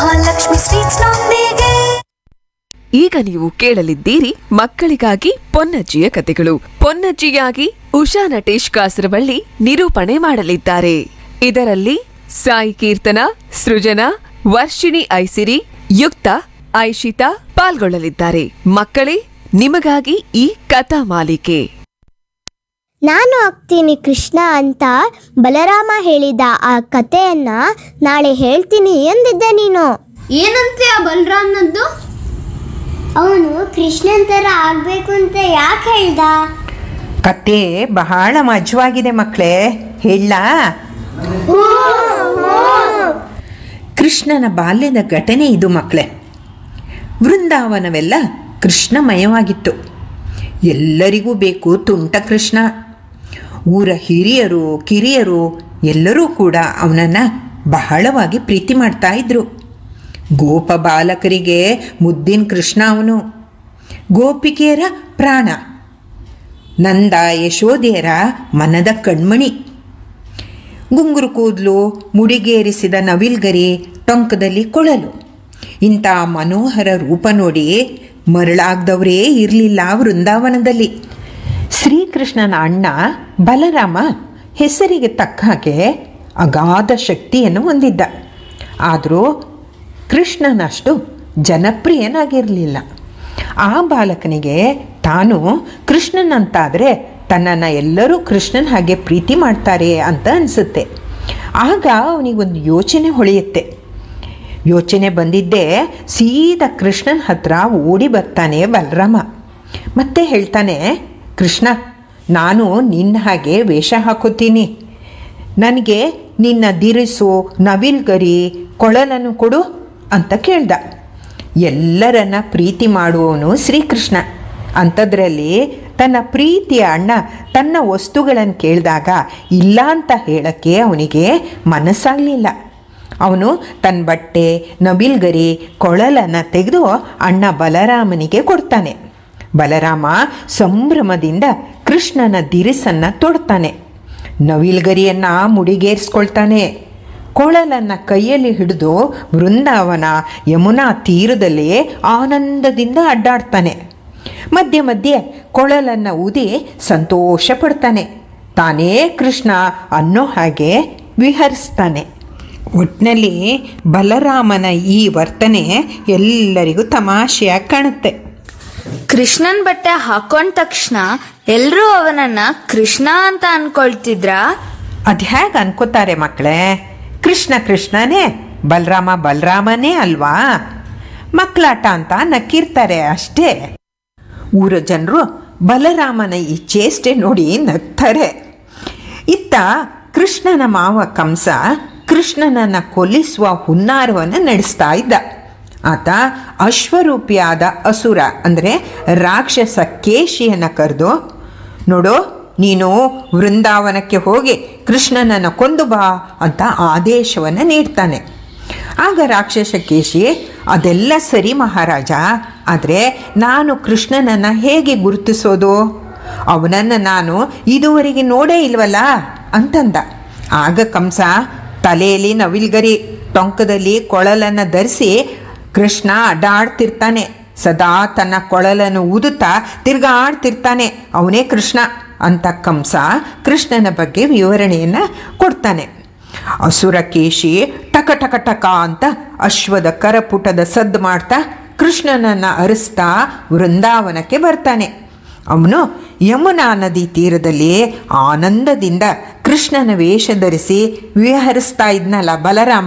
ಈಗ ನೀವು ಕೇಳಲಿದ್ದೀರಿ ಮಕ್ಕಳಿಗಾಗಿ ಪೊನ್ನಜ್ಜಿಯ ಕತೆಗಳು ಪೊನ್ನಜ್ಜಿಯಾಗಿ ಉಷಾ ನಟೇಶ್ ಕಾಸರವಳ್ಳಿ ನಿರೂಪಣೆ ಮಾಡಲಿದ್ದಾರೆ ಇದರಲ್ಲಿ ಸಾಯಿ ಕೀರ್ತನ ಸೃಜನಾ ವರ್ಷಿಣಿ ಐಸಿರಿ ಯುಕ್ತ ಐಶಿತಾ ಪಾಲ್ಗೊಳ್ಳಲಿದ್ದಾರೆ ಮಕ್ಕಳೇ ನಿಮಗಾಗಿ ಈ ಕಥಾ ಮಾಲಿಕೆ ನಾನು ಆಗ್ತೀನಿ ಕೃಷ್ಣ ಅಂತ ಬಲರಾಮ ಹೇಳಿದ ಆ ಕಥೆಯನ್ನ ನಾಳೆ ಹೇಳ್ತೀನಿ ಎಂದಿದ್ದೆ ನೀನು ಏನಂತೆ ಆ ಬಲರಾಮ್ನದ್ದು ಅವನು ಕೃಷ್ಣನ್ ಥರ ಆಗ್ಬೇಕು ಅಂತ ಯಾಕೆ ಹೇಳ್ದ ಕತೆ ಬಹಳ ಮಜವಾಗಿದೆ ಮಕ್ಕಳೇ ಹೇಳ ಕೃಷ್ಣನ ಬಾಲ್ಯದ ಘಟನೆ ಇದು ಮಕ್ಕಳೇ ವೃಂದಾವನವೆಲ್ಲ ಕೃಷ್ಣಮಯವಾಗಿತ್ತು ಎಲ್ಲರಿಗೂ ಬೇಕು ತುಂಟ ಕೃಷ್ಣ ಊರ ಹಿರಿಯರು ಕಿರಿಯರು ಎಲ್ಲರೂ ಕೂಡ ಅವನನ್ನು ಬಹಳವಾಗಿ ಪ್ರೀತಿ ಮಾಡ್ತಾ ಇದ್ರು ಗೋಪ ಬಾಲಕರಿಗೆ ಮುದ್ದಿನ ಕೃಷ್ಣ ಅವನು ಗೋಪಿಕೆಯರ ಪ್ರಾಣ ನಂದ ಯಶೋದೆಯರ ಮನದ ಕಣ್ಮಣಿ ಗುಂಗುರು ಕೂದಲು ಮುಡಿಗೇರಿಸಿದ ನವಿಲ್ಗರಿ ಟೊಂಕದಲ್ಲಿ ಕೊಳಲು ಇಂಥ ಮನೋಹರ ರೂಪ ನೋಡಿ ಮರಳಾಗ್ದವರೇ ಇರಲಿಲ್ಲ ವೃಂದಾವನದಲ್ಲಿ ಶ್ರೀಕೃಷ್ಣನ ಅಣ್ಣ ಬಲರಾಮ ಹೆಸರಿಗೆ ತಕ್ಕ ಹಾಗೆ ಅಗಾಧ ಶಕ್ತಿಯನ್ನು ಹೊಂದಿದ್ದ ಆದರೂ ಕೃಷ್ಣನಷ್ಟು ಜನಪ್ರಿಯನಾಗಿರಲಿಲ್ಲ ಆ ಬಾಲಕನಿಗೆ ತಾನು ಕೃಷ್ಣನಂತಾದರೆ ತನ್ನನ್ನು ಎಲ್ಲರೂ ಕೃಷ್ಣನ ಹಾಗೆ ಪ್ರೀತಿ ಮಾಡ್ತಾರೆ ಅಂತ ಅನಿಸುತ್ತೆ ಆಗ ಅವನಿಗೊಂದು ಯೋಚನೆ ಹೊಳೆಯುತ್ತೆ ಯೋಚನೆ ಬಂದಿದ್ದೇ ಸೀದಾ ಕೃಷ್ಣನ ಹತ್ರ ಓಡಿ ಬರ್ತಾನೆ ಬಲರಾಮ ಮತ್ತೆ ಹೇಳ್ತಾನೆ ಕೃಷ್ಣ ನಾನು ನಿನ್ನ ಹಾಗೆ ವೇಷ ಹಾಕೋತೀನಿ ನನಗೆ ನಿನ್ನ ದಿರಿಸು ನವಿಲ್ಗರಿ ಕೊಳಲನ್ನು ಕೊಡು ಅಂತ ಕೇಳ್ದ ಎಲ್ಲರನ್ನ ಪ್ರೀತಿ ಮಾಡುವವನು ಶ್ರೀಕೃಷ್ಣ ಅಂಥದ್ರಲ್ಲಿ ತನ್ನ ಪ್ರೀತಿಯ ಅಣ್ಣ ತನ್ನ ವಸ್ತುಗಳನ್ನು ಕೇಳಿದಾಗ ಇಲ್ಲ ಅಂತ ಹೇಳಕ್ಕೆ ಅವನಿಗೆ ಮನಸ್ಸಾಗಲಿಲ್ಲ ಅವನು ತನ್ನ ಬಟ್ಟೆ ನಬಿಲ್ಗರಿ ಕೊಳಲನ್ನು ತೆಗೆದು ಅಣ್ಣ ಬಲರಾಮನಿಗೆ ಕೊಡ್ತಾನೆ ಬಲರಾಮ ಸಂಭ್ರಮದಿಂದ ಕೃಷ್ಣನ ದಿರಿಸನ್ನು ತೊಡ್ತಾನೆ ನವಿಲ್ಗರಿಯನ್ನು ಮುಡಿಗೇರಿಸ್ಕೊಳ್ತಾನೆ ಕೊಳಲನ್ನು ಕೈಯಲ್ಲಿ ಹಿಡಿದು ವೃಂದಾವನ ಯಮುನಾ ತೀರದಲ್ಲಿ ಆನಂದದಿಂದ ಅಡ್ಡಾಡ್ತಾನೆ ಮಧ್ಯೆ ಮಧ್ಯೆ ಕೊಳಲನ್ನು ಊದಿ ಸಂತೋಷ ಪಡ್ತಾನೆ ತಾನೇ ಕೃಷ್ಣ ಅನ್ನೋ ಹಾಗೆ ವಿಹರಿಸ್ತಾನೆ ಒಟ್ಟಿನಲ್ಲಿ ಬಲರಾಮನ ಈ ವರ್ತನೆ ಎಲ್ಲರಿಗೂ ತಮಾಷೆಯಾಗಿ ಕಾಣುತ್ತೆ ಕೃಷ್ಣನ್ ಬಟ್ಟೆ ಹಾಕೊಂಡ ತಕ್ಷಣ ಎಲ್ರೂ ಅವನನ್ನ ಕೃಷ್ಣ ಅಂತ ಅನ್ಕೊಳ್ತಿದ್ರಾ ಅದ್ಹ್ಯಾಗ ಅನ್ಕೋತಾರೆ ಮಕ್ಕಳೇ ಕೃಷ್ಣ ಕೃಷ್ಣನೇ ಬಲರಾಮ ಬಲರಾಮನೇ ಅಲ್ವಾ ಮಕ್ಕಳಾಟ ಅಂತ ನಕ್ಕಿರ್ತಾರೆ ಅಷ್ಟೇ ಊರ ಜನರು ಬಲರಾಮನ ಈ ಚೇಷ್ಟೆ ನೋಡಿ ನಗ್ತಾರೆ ಇತ್ತ ಕೃಷ್ಣನ ಮಾವ ಕಂಸ ಕೃಷ್ಣನನ್ನು ಕೊಲ್ಲಿಸುವ ಹುನ್ನಾರವನ್ನು ನಡೆಸ್ತಾ ಇದ್ದ ಆತ ಅಶ್ವರೂಪಿಯಾದ ಅಸುರ ಅಂದರೆ ರಾಕ್ಷಸ ಕೇಶಿಯನ್ನು ಕರೆದು ನೋಡು ನೀನು ವೃಂದಾವನಕ್ಕೆ ಹೋಗಿ ಕೃಷ್ಣನನ್ನು ಕೊಂದು ಬಾ ಅಂತ ಆದೇಶವನ್ನು ನೀಡ್ತಾನೆ ಆಗ ರಾಕ್ಷಸ ಕೇಶಿ ಅದೆಲ್ಲ ಸರಿ ಮಹಾರಾಜ ಆದರೆ ನಾನು ಕೃಷ್ಣನನ್ನು ಹೇಗೆ ಗುರುತಿಸೋದು ಅವನನ್ನು ನಾನು ಇದುವರೆಗೆ ನೋಡೇ ಇಲ್ವಲ್ಲ ಅಂತಂದ ಆಗ ಕಂಸ ತಲೆಯಲ್ಲಿ ನವಿಲ್ಗರಿ ಟೊಂಕದಲ್ಲಿ ಕೊಳಲನ್ನು ಧರಿಸಿ ಕೃಷ್ಣ ಅಡ್ಡಾಡ್ತಿರ್ತಾನೆ ಸದಾ ತನ್ನ ಕೊಳಲನ್ನು ಊದುತ್ತಾ ತಿರ್ಗಾಡ್ತಿರ್ತಾನೆ ಅವನೇ ಕೃಷ್ಣ ಅಂತ ಕಂಸ ಕೃಷ್ಣನ ಬಗ್ಗೆ ವಿವರಣೆಯನ್ನು ಕೊಡ್ತಾನೆ ಅಸುರ ಕೇಶಿ ಟಕ ಟಕ ಟಕ ಅಂತ ಅಶ್ವದ ಕರಪುಟದ ಸದ್ದು ಮಾಡ್ತಾ ಕೃಷ್ಣನನ್ನು ಅರಿಸ್ತಾ ವೃಂದಾವನಕ್ಕೆ ಬರ್ತಾನೆ ಅವನು ಯಮುನಾ ನದಿ ತೀರದಲ್ಲಿ ಆನಂದದಿಂದ ಕೃಷ್ಣನ ವೇಷ ಧರಿಸಿ ವಿಹರಿಸ್ತಾ ಇದ್ನಲ್ಲ ಬಲರಾಮ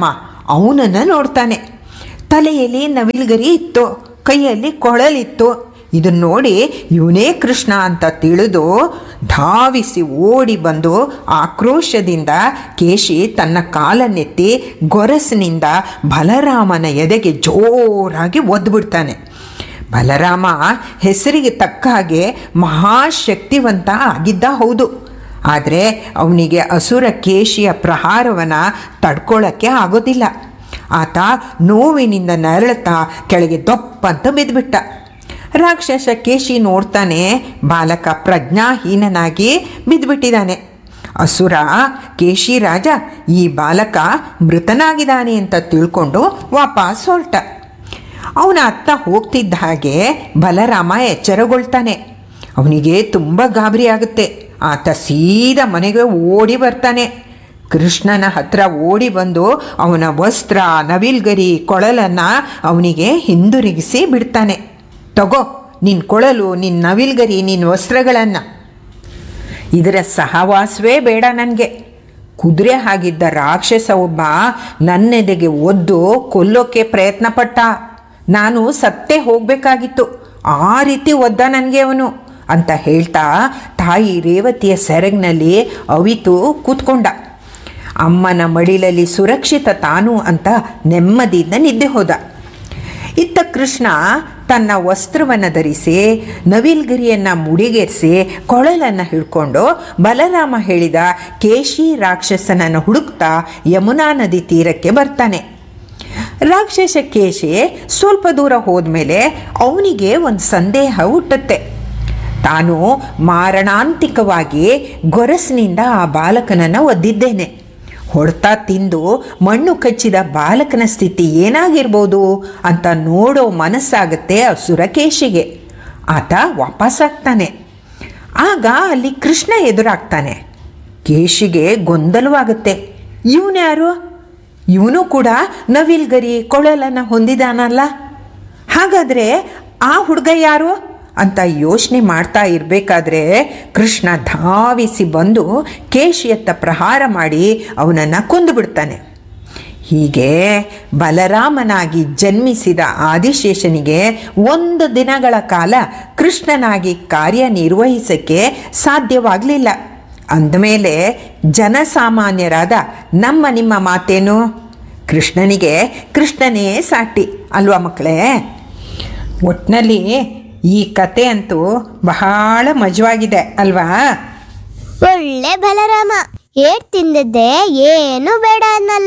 ಅವನನ್ನು ನೋಡ್ತಾನೆ ತಲೆಯಲ್ಲಿ ನವಿಲ್ಗರಿ ಇತ್ತು ಕೈಯಲ್ಲಿ ಕೊಳಲಿತ್ತು ಇದನ್ನ ನೋಡಿ ಇವನೇ ಕೃಷ್ಣ ಅಂತ ತಿಳಿದು ಧಾವಿಸಿ ಓಡಿ ಬಂದು ಆಕ್ರೋಶದಿಂದ ಕೇಶಿ ತನ್ನ ಕಾಲನ್ನೆತ್ತಿ ಗೊರಸಿನಿಂದ ಬಲರಾಮನ ಎದೆಗೆ ಜೋರಾಗಿ ಒದ್ಬಿಡ್ತಾನೆ ಬಲರಾಮ ಹೆಸರಿಗೆ ತಕ್ಕ ಹಾಗೆ ಮಹಾಶಕ್ತಿವಂತ ಆಗಿದ್ದ ಹೌದು ಆದರೆ ಅವನಿಗೆ ಅಸುರ ಕೇಶಿಯ ಪ್ರಹಾರವನ್ನು ತಡ್ಕೊಳ್ಳೋಕ್ಕೆ ಆಗೋದಿಲ್ಲ ಆತ ನೋವಿನಿಂದ ನರಳುತ್ತಾ ಕೆಳಗೆ ದೊಪ್ಪಂತ ಬಿದ್ದುಬಿಟ್ಟ ರಾಕ್ಷಸ ಕೇಶಿ ನೋಡ್ತಾನೆ ಬಾಲಕ ಪ್ರಜ್ಞಾಹೀನನಾಗಿ ಬಿದ್ದುಬಿಟ್ಟಿದ್ದಾನೆ ಅಸುರ ಕೇಶಿ ರಾಜ ಈ ಬಾಲಕ ಮೃತನಾಗಿದ್ದಾನೆ ಅಂತ ತಿಳ್ಕೊಂಡು ವಾಪಸ್ ಹೊರಟ ಅವನ ಅತ್ತ ಹೋಗ್ತಿದ್ದ ಹಾಗೆ ಬಲರಾಮ ಎಚ್ಚರಗೊಳ್ತಾನೆ ಅವನಿಗೆ ತುಂಬ ಗಾಬರಿ ಆಗುತ್ತೆ ಆತ ಸೀದಾ ಮನೆಗೆ ಓಡಿ ಬರ್ತಾನೆ ಕೃಷ್ಣನ ಹತ್ರ ಓಡಿ ಬಂದು ಅವನ ವಸ್ತ್ರ ನವಿಲ್ಗರಿ ಕೊಳಲನ್ನು ಅವನಿಗೆ ಹಿಂದಿರುಗಿಸಿ ಬಿಡ್ತಾನೆ ತಗೋ ನಿನ್ನ ಕೊಳಲು ನಿನ್ನ ನವಿಲ್ಗರಿ ನಿನ್ನ ವಸ್ತ್ರಗಳನ್ನು ಇದರ ಸಹವಾಸವೇ ಬೇಡ ನನಗೆ ಕುದುರೆ ಆಗಿದ್ದ ರಾಕ್ಷಸ ಒಬ್ಬ ನನ್ನೆದೆಗೆ ಒದ್ದು ಕೊಲ್ಲೋಕ್ಕೆ ಪ್ರಯತ್ನ ಪಟ್ಟ ನಾನು ಸತ್ತೇ ಹೋಗಬೇಕಾಗಿತ್ತು ಆ ರೀತಿ ಒದ್ದ ನನಗೆ ಅವನು ಅಂತ ಹೇಳ್ತಾ ತಾಯಿ ರೇವತಿಯ ಸೆರಗಿನಲ್ಲಿ ಅವಿತು ಕೂತ್ಕೊಂಡ ಅಮ್ಮನ ಮಡಿಲಲ್ಲಿ ಸುರಕ್ಷಿತ ತಾನು ಅಂತ ನೆಮ್ಮದಿಯಿಂದ ನಿದ್ದೆ ಹೋದ ಇತ್ತ ಕೃಷ್ಣ ತನ್ನ ವಸ್ತ್ರವನ್ನು ಧರಿಸಿ ನವಿಲ್ಗಿರಿಯನ್ನು ಮುಡಿಗೇರಿಸಿ ಕೊಳಲನ್ನು ಹಿಡ್ಕೊಂಡು ಬಲರಾಮ ಹೇಳಿದ ಕೇಶಿ ರಾಕ್ಷಸನನ್ನು ಹುಡುಕ್ತಾ ಯಮುನಾ ನದಿ ತೀರಕ್ಕೆ ಬರ್ತಾನೆ ರಾಕ್ಷಸ ಕೇಶಿ ಸ್ವಲ್ಪ ದೂರ ಹೋದ್ಮೇಲೆ ಅವನಿಗೆ ಒಂದು ಸಂದೇಹ ಹುಟ್ಟುತ್ತೆ ತಾನು ಮಾರಣಾಂತಿಕವಾಗಿ ಗೊರಸಿನಿಂದ ಆ ಬಾಲಕನನ್ನು ಒದ್ದಿದ್ದೇನೆ ಹೊಡ್ತಾ ತಿಂದು ಮಣ್ಣು ಕಚ್ಚಿದ ಬಾಲಕನ ಸ್ಥಿತಿ ಏನಾಗಿರ್ಬೋದು ಅಂತ ನೋಡೋ ಮನಸ್ಸಾಗುತ್ತೆ ಅಸುರಕೇಶಿಗೆ ಆತ ವಾಪಸ್ಸಾಗ್ತಾನೆ ಆಗ ಅಲ್ಲಿ ಕೃಷ್ಣ ಎದುರಾಗ್ತಾನೆ ಕೇಶಿಗೆ ಗೊಂದಲವಾಗುತ್ತೆ ಇವನ್ಯಾರು ಇವನು ಕೂಡ ನವಿಲ್ಗರಿ ಕೊಳಲನ್ನು ಹೊಂದಿದಾನಲ್ಲ ಹಾಗಾದರೆ ಆ ಹುಡುಗ ಯಾರು ಅಂತ ಯೋಚನೆ ಮಾಡ್ತಾ ಇರಬೇಕಾದ್ರೆ ಕೃಷ್ಣ ಧಾವಿಸಿ ಬಂದು ಕೇಶಿಯತ್ತ ಪ್ರಹಾರ ಮಾಡಿ ಅವನನ್ನು ಕೊಂದುಬಿಡ್ತಾನೆ ಹೀಗೆ ಬಲರಾಮನಾಗಿ ಜನ್ಮಿಸಿದ ಆದಿಶೇಷನಿಗೆ ಒಂದು ದಿನಗಳ ಕಾಲ ಕೃಷ್ಣನಾಗಿ ಕಾರ್ಯನಿರ್ವಹಿಸಕ್ಕೆ ಸಾಧ್ಯವಾಗಲಿಲ್ಲ ಅಂದಮೇಲೆ ಜನಸಾಮಾನ್ಯರಾದ ನಮ್ಮ ನಿಮ್ಮ ಮಾತೇನು ಕೃಷ್ಣನಿಗೆ ಕೃಷ್ಣನೇ ಸಾಟಿ ಅಲ್ವಾ ಮಕ್ಕಳೇ ಒಟ್ಟಿನಲ್ಲಿ ಈ ಕತೆ ಅಂತೂ ಬಹಳ ಮಜವಾಗಿದೆ ಅಲ್ವಾ ಒಳ್ಳೆ ಬಲರಾಮ ಏಟ್ ತಿಂದದ್ದೆ ಏನು ಬೇಡ ಅನ್ನಲ್ಲ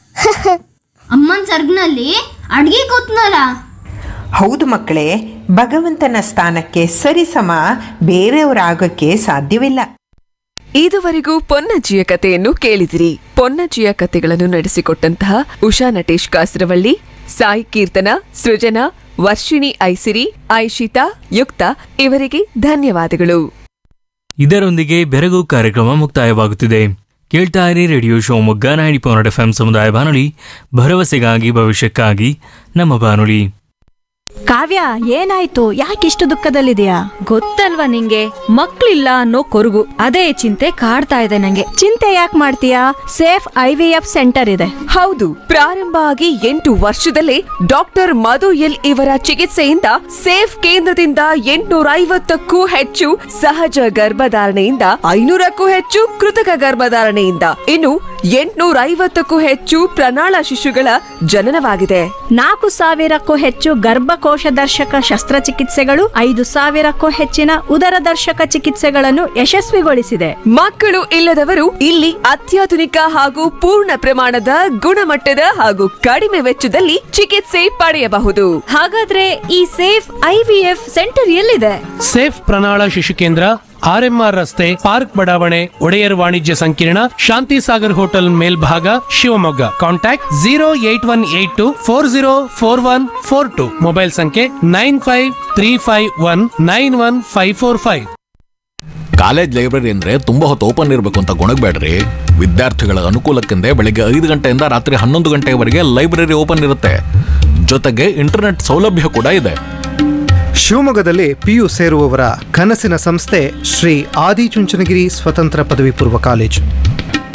ಅಮ್ಮನ್ ಸರ್ಗ್ನಲ್ಲಿ ಅಡ್ಗೆ ಕೂತ್ನಲ್ಲ ಹೌದು ಮಕ್ಕಳೇ ಭಗವಂತನ ಸ್ಥಾನಕ್ಕೆ ಸರಿಸಮ ಬೇರೆಯವರಾಗೋಕ್ಕೆ ಸಾಧ್ಯವಿಲ್ಲ ಇದುವರೆಗೂ ಪೊನ್ನಜ್ಜಿಯ ಕಥೆಯನ್ನು ಕೇಳಿದಿರಿ ಪೊನ್ನಜ್ಜಿಯ ಕಥೆಗಳನ್ನು ನಡೆಸಿಕೊಟ್ಟಂತಹ ಉಷಾ ನಟೇಶ್ ಕಾಸರವಳ್ಳಿ ಸಾಯಿ ಕೀರ್ತನ ಸೃಜನಾ ವರ್ಷಿಣಿ ಐಸಿರಿ ಐಶಿತಾ ಯುಕ್ತ ಇವರಿಗೆ ಧನ್ಯವಾದಗಳು ಇದರೊಂದಿಗೆ ಬೆರಗು ಕಾರ್ಯಕ್ರಮ ಮುಕ್ತಾಯವಾಗುತ್ತಿದೆ ಕೇಳ್ತಾ ಇರಿ radio Shivamogga ninety point FM ಸಮುದಾಯ ಬಾನುಲಿ ಭರವಸೆಗಾಗಿ ಭವಿಷ್ಯಕ್ಕಾಗಿ ನಮ್ಮ ಬಾನುಲಿ ಕಾವ್ಯ ಏನಾಯ್ತು ಯಾಕಿಷ್ಟು ದುಃಖದಲ್ಲಿದೆಯಾ ಗೊತ್ತಲ್ವಾ ನಿಂಗೆ ಮಕ್ಳಿಲ್ಲ ಅನ್ನೋ ಕೊರಗು ಅದೇ ಚಿಂತೆ ಕಾಡ್ತಾ ಇದೆ ನಂಗೆ ಚಿಂತೆ ಯಾಕೆ ಮಾಡ್ತೀಯಾ Safe I V F centre ಇದೆ ಹೌದು ಪ್ರಾರಂಭ ಆಗಿ ಎಂಟು ವರ್ಷದಲ್ಲೇ ಡಾಕ್ಟರ್ ಮಧು ಎಲ್ ಇವರ ಚಿಕಿತ್ಸೆಯಿಂದ ಸೇಫ್ ಕೇಂದ್ರದಿಂದ ಎಂಟುನೂರ ಐವತ್ತಕ್ಕೂ ಹೆಚ್ಚು ಸಹಜ ಗರ್ಭಧಾರಣೆಯಿಂದ ಐನೂರಕ್ಕೂ ಹೆಚ್ಚು ಕೃತಕ ಗರ್ಭಧಾರಣೆಯಿಂದ ಇನ್ನು ಎಂಟುನೂರ ಐವತ್ತಕ್ಕೂ ಹೆಚ್ಚು ಪ್ರಣಾಳ ಶಿಶುಗಳ ಜನನವಾಗಿದೆ ನಾಲ್ಕು ಸಾವಿರಕ್ಕೂ ಹೆಚ್ಚು ಗರ್ಭಕೋಶ ದರ್ಶಕ ಶಸ್ತ್ರಚಿಕಿತ್ಸೆಗಳು ಐದು ಸಾವಿರಕ್ಕೂ ಹೆಚ್ಚಿನ ಉದರ ದರ್ಶಕ ಚಿಕಿತ್ಸೆಗಳನ್ನು ಯಶಸ್ವಿಗೊಳಿಸಿದೆ ಮಕ್ಕಳು ಇಲ್ಲದವರು ಇಲ್ಲಿ ಅತ್ಯಾಧುನಿಕ ಹಾಗೂ ಪೂರ್ಣ ಪ್ರಮಾಣದ ಗುಣಮಟ್ಟದ ಹಾಗೂ ಕಡಿಮೆ ವೆಚ್ಚದಲ್ಲಿ ಚಿಕಿತ್ಸೆ ಪಡೆಯಬಹುದು ಹಾಗಾದ್ರೆ ಈ Safe I V F centre ಎಲ್ಲಿದೆ ಸೇಫ್ ಪ್ರಣಾಳ ಶಿಶು ಕೇಂದ್ರ ಆರ್ಎಂಆರ್ ರಸ್ತೆ ಪಾರ್ಕ್ ಬಡಾವಣೆ ಒಡೆಯರ್ ವಾಣಿಜ್ಯ ಸಂಕೀರ್ಣ ಶಾಂತಿ ಸಾಗರ್ ಹೋಟೆಲ್ ಮೇಲ್ಭಾಗ Shivamogga contact zero eight one eight two four zero four one four two mobile ಸಂಖ್ಯೆ nine five three five one nine one five four five college library ಅಂದ್ರೆ ತುಂಬಾ ಹೊತ್ತು ಓಪನ್ ಇರಬೇಕು ಅಂತ ಗೊಣಗಬೇಡ್ರಿ ವಿದ್ಯಾರ್ಥಿಗಳ ಅನುಕೂಲಕ್ಕೆಂದೇ ಬೆಳಿಗ್ಗೆ ಐದು ಗಂಟೆಯಿಂದ ರಾತ್ರಿ ಹನ್ನೊಂದು ಗಂಟೆವರೆಗೆ ಲೈಬ್ರರಿ ಓಪನ್ ಇರುತ್ತೆ ಜೊತೆಗೆ ಇಂಟರ್ನೆಟ್ ಸೌಲಭ್ಯ ಕೂಡ ಇದೆ ಶಿವಮೊಗ್ಗದಲ್ಲಿ ಪಿಯು ಸೇರುವವರ ಕನಸಿನ ಸಂಸ್ಥೆ ಶ್ರೀ ಆದಿಚುಂಚನಗಿರಿ ಸ್ವತಂತ್ರ ಪದವಿ ಪೂರ್ವ ಕಾಲೇಜು ಪ್ರತಿ ವಿದ್ಯಾರ್ಥಿ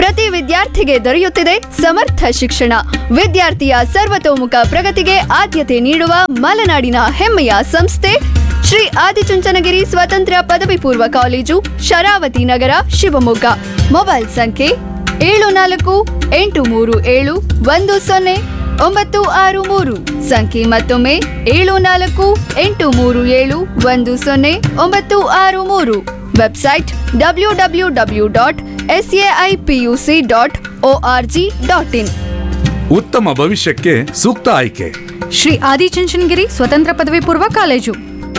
ವಿದ್ಯಾರ್ಥಿಗೆ ದೊರೆಯುತ್ತಿದೆ ಸಮರ್ಥ ಶಿಕ್ಷಣ ವಿದ್ಯಾರ್ಥಿಯ ಸರ್ವತೋಮುಖ ಪ್ರಗತಿಗೆ ಆದ್ಯತೆ ನೀಡುವ ಮಲೆನಾಡಿನ ಹೆಮ್ಮೆಯ ಸಂಸ್ಥೆ ಶ್ರೀ ಆದಿಚುಂಚನಗಿರಿ ಸ್ವತಂತ್ರ ಪದವಿ ಪೂರ್ವ ಕಾಲೇಜು ಶರಾವತಿ ನಗರ ಶಿವಮೊಗ್ಗ ಮೊಬೈಲ್ ಸಂಖ್ಯೆ ಏಳು ನಾಲ್ಕು ಎಂಟು ಮೂರು ಏಳು ಒಂದು ಸೊನ್ನೆ ಒಂಬತ್ತು ಆರು ಮೂರು ಸಂಖ್ಯೆ ಮತ್ತೊಮ್ಮೆ ಏಳು ನಾಲ್ಕು ಎಂಟು ಮೂರು ಏಳು ಒಂದು ಸೊನ್ನೆ ಒಂಬತ್ತು ಆರು ಮೂರು website W W W dot S AI PUC dot O R G dot in ಉತ್ತಮ ಭವಿಷ್ಯಕ್ಕೆ ಸೂಕ್ತ ಆಯ್ಕೆ ಶ್ರೀ ಆದಿಚುಂಚನಗಿರಿ ಸ್ವತಂತ್ರ ಪದವಿ ಪೂರ್ವ ಕಾಲೇಜು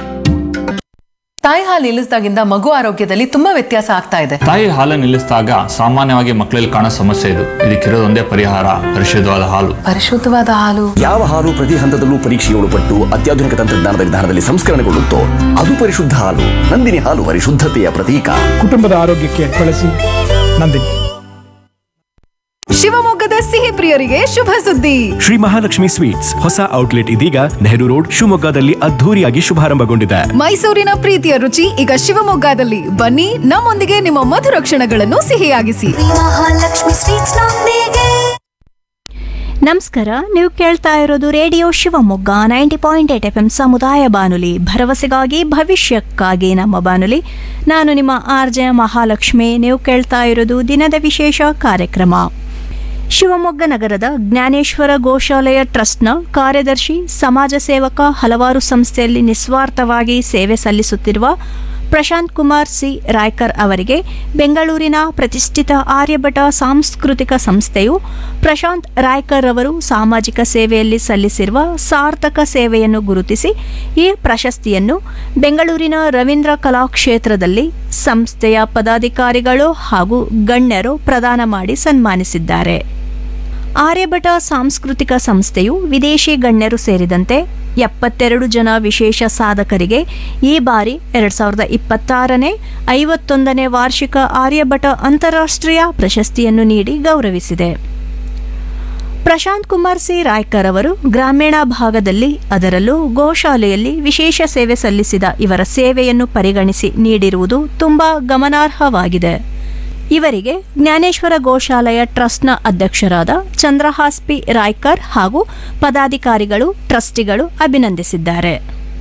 ತಾಯಿ ಹಾಲು ನಿಲ್ಲಿಸಿದಾಗಿಂದ ಮಗು ಆರೋಗ್ಯದಲ್ಲಿ ತುಂಬಾ ವ್ಯತ್ಯಾಸ ಆಗ್ತಾ ಇದೆ ತಾಯಿ ಹಾಲು ನಿಲ್ಲಿಸಿದಾಗ ಸಾಮಾನ್ಯವಾಗಿ ಮಕ್ಕಳಲ್ಲಿ ಕಾಣೋ ಸಮಸ್ಯೆ ಇದು ಇದಕ್ಕಿರೋದೊಂದೇ ಪರಿಹಾರ ಪರಿಶುದ್ಧವಾದ ಹಾಲು ಪರಿಶುದ್ಧವಾದ ಹಾಲು ಯಾವ ಹಾಲು ಪ್ರತಿ ಹಂತದಲ್ಲೂ ಪರೀಕ್ಷೆಗೆ ಒಳಪಟ್ಟು ಅತ್ಯಾಧುನಿಕ ತಂತ್ರಜ್ಞಾನದ ವಿಧಾನದಲ್ಲಿ ಸಂಸ್ಕರಣೆಗೊಳ್ಳುತ್ತೋ ಅದು ಪರಿಶುದ್ಧ ಹಾಲು ನಂದಿನಿ ಹಾಲು ಪರಿಶುದ್ಧತೆಯ ಪ್ರತೀಕ ಕುಟುಂಬದ ಆರೋಗ್ಯಕ್ಕೆ ಬಳಸಿ ನಂದಿನಿ ಶಿವಮೊಗ್ಗದ ಸಿಹಿ ಪ್ರಿಯರಿಗೆ ಶುಭ ಸುದ್ದಿ ಶ್ರೀ ಮಹಾಲಕ್ಷ್ಮಿ ಸ್ವೀಟ್ಸ್ ಹೊಸ ಔಟ್ಲೆಟ್ ಇದೀಗ ನೆಹರು ರೋಡ್ ಶಿವಮೊಗ್ಗದಲ್ಲಿ ಅದ್ಧೂರಿಯಾಗಿ ಶುಭಾರಂಭಗೊಂಡಿದೆ ಮೈಸೂರಿನ ಪ್ರೀತಿಯ ರುಚಿ ಈಗ ಶಿವಮೊಗ್ಗದಲ್ಲಿ ಬನ್ನಿ ನಮ್ಮೊಂದಿಗೆ ನಿಮ್ಮ ಮಧುರ ಕ್ಷಣಗಳನ್ನು ಸಿಹಿಯಾಗಿಸಿ ನಮಸ್ಕಾರ ನೀವು ಕೇಳ್ತಾ ಇರೋದು radio Shivamogga ninety point eight F M ಸಮುದಾಯ ಬಾನುಲಿ ಭರವಸೆಗಾಗಿ ಭವಿಷ್ಯಕ್ಕಾಗಿ ನಮ್ಮ ಬಾನುಲಿ ನಾನು ನಿಮ್ಮ ಆರ್ ಜೆ ಮಹಾಲಕ್ಷ್ಮಿ ನೀವು ಕೇಳ್ತಾ ಇರೋದು ದಿನದ ವಿಶೇಷ ಕಾರ್ಯಕ್ರಮ ಶಿವಮೊಗ್ಗ ನಗರದ ಜ್ಞಾನೇಶ್ವರ ಗೋಶಾಲೆಯ ಟ್ರಸ್ಟ್ನ ಕಾರ್ಯದರ್ಶಿ ಸಮಾಜ ಸೇವಕ ಹಲವಾರು ಸಂಸ್ಥೆಯಲ್ಲಿ ನಿಸ್ವಾರ್ಥವಾಗಿ ಸೇವೆ ಸಲ್ಲಿಸುತ್ತಿರುವ ಪ್ರಶಾಂತ್ ಕುಮಾರ್ ಸಿ ರಾಯ್ಕರ್ ಅವರಿಗೆ ಬೆಂಗಳೂರಿನ ಪ್ರತಿಷ್ಠಿತ ಆರ್ಯಭಟ ಸಾಂಸ್ಕೃತಿಕ ಸಂಸ್ಥೆಯು ಪ್ರಶಾಂತ್ ರಾಯ್ಕರ್ ಅವರು ಸಾಮಾಜಿಕ ಸೇವೆಯಲ್ಲಿ ಸಲ್ಲಿಸಿರುವ ಸಾರ್ಥಕ ಸೇವೆಯನ್ನು ಗುರುತಿಸಿ ಈ ಪ್ರಶಸ್ತಿಯನ್ನು ಬೆಂಗಳೂರಿನ ರವೀಂದ್ರ ಕಲಾಕ್ಷೇತ್ರದಲ್ಲಿ ಸಂಸ್ಥೆಯ ಪದಾಧಿಕಾರಿಗಳು ಹಾಗೂ ಗಣ್ಯರು ಪ್ರದಾನ ಮಾಡಿ ಸನ್ಮಾನಿಸಿದ್ದಾರೆ ಆರ್ಯಭಟ ಸಾಂಸ್ಕೃತಿಕ ಸಂಸ್ಥೆಯು ವಿದೇಶಿ ಗಣ್ಯರು ಸೇರಿದಂತೆ ಎಪ್ಪತ್ತೆರಡು ಜನ ವಿಶೇಷ ಸಾಧಕರಿಗೆ ಈ ಬಾರಿ ಎರಡ್ ಸಾವಿರದ ಇಪ್ಪತ್ತಾರನೇ ಐವತ್ತೊಂದನೇ ವಾರ್ಷಿಕ ಆರ್ಯಭಟ ಅಂತಾರಾಷ್ಟ್ರೀಯ ಪ್ರಶಸ್ತಿಯನ್ನು ನೀಡಿ ಗೌರವಿಸಿದೆ ಪ್ರಶಾಂತ್ ಕುಮಾರ್ ಸಿ ರಾಯ್ಕರ್ ಅವರು ಗ್ರಾಮೀಣ ಭಾಗದಲ್ಲಿ ಅದರಲ್ಲೂ ಗೋಶಾಲೆಯಲ್ಲಿ ವಿಶೇಷ ಸೇವೆ ಸಲ್ಲಿಸಿದ ಇವರ ಸೇವೆಯನ್ನು ಪರಿಗಣಿಸಿ ನೀಡಿರುವುದು ತುಂಬಾ ಗಮನಾರ್ಹವಾಗಿದೆ ಇವರಿಗೆ ಜ್ಞಾನೇಶ್ವರ ಗೋಶಾಲೆಯ ಟ್ರಸ್ಟ್ನ ಅಧ್ಯಕ್ಷರಾದ ಚಂದ್ರಹಾಸ್ ಪಿ ರಾಯ್ಕರ್ ಹಾಗೂ ಪದಾಧಿಕಾರಿಗಳು ಟ್ರಸ್ಟಿಗಳು ಅಭಿನಂದಿಸಿದ್ದಾರೆ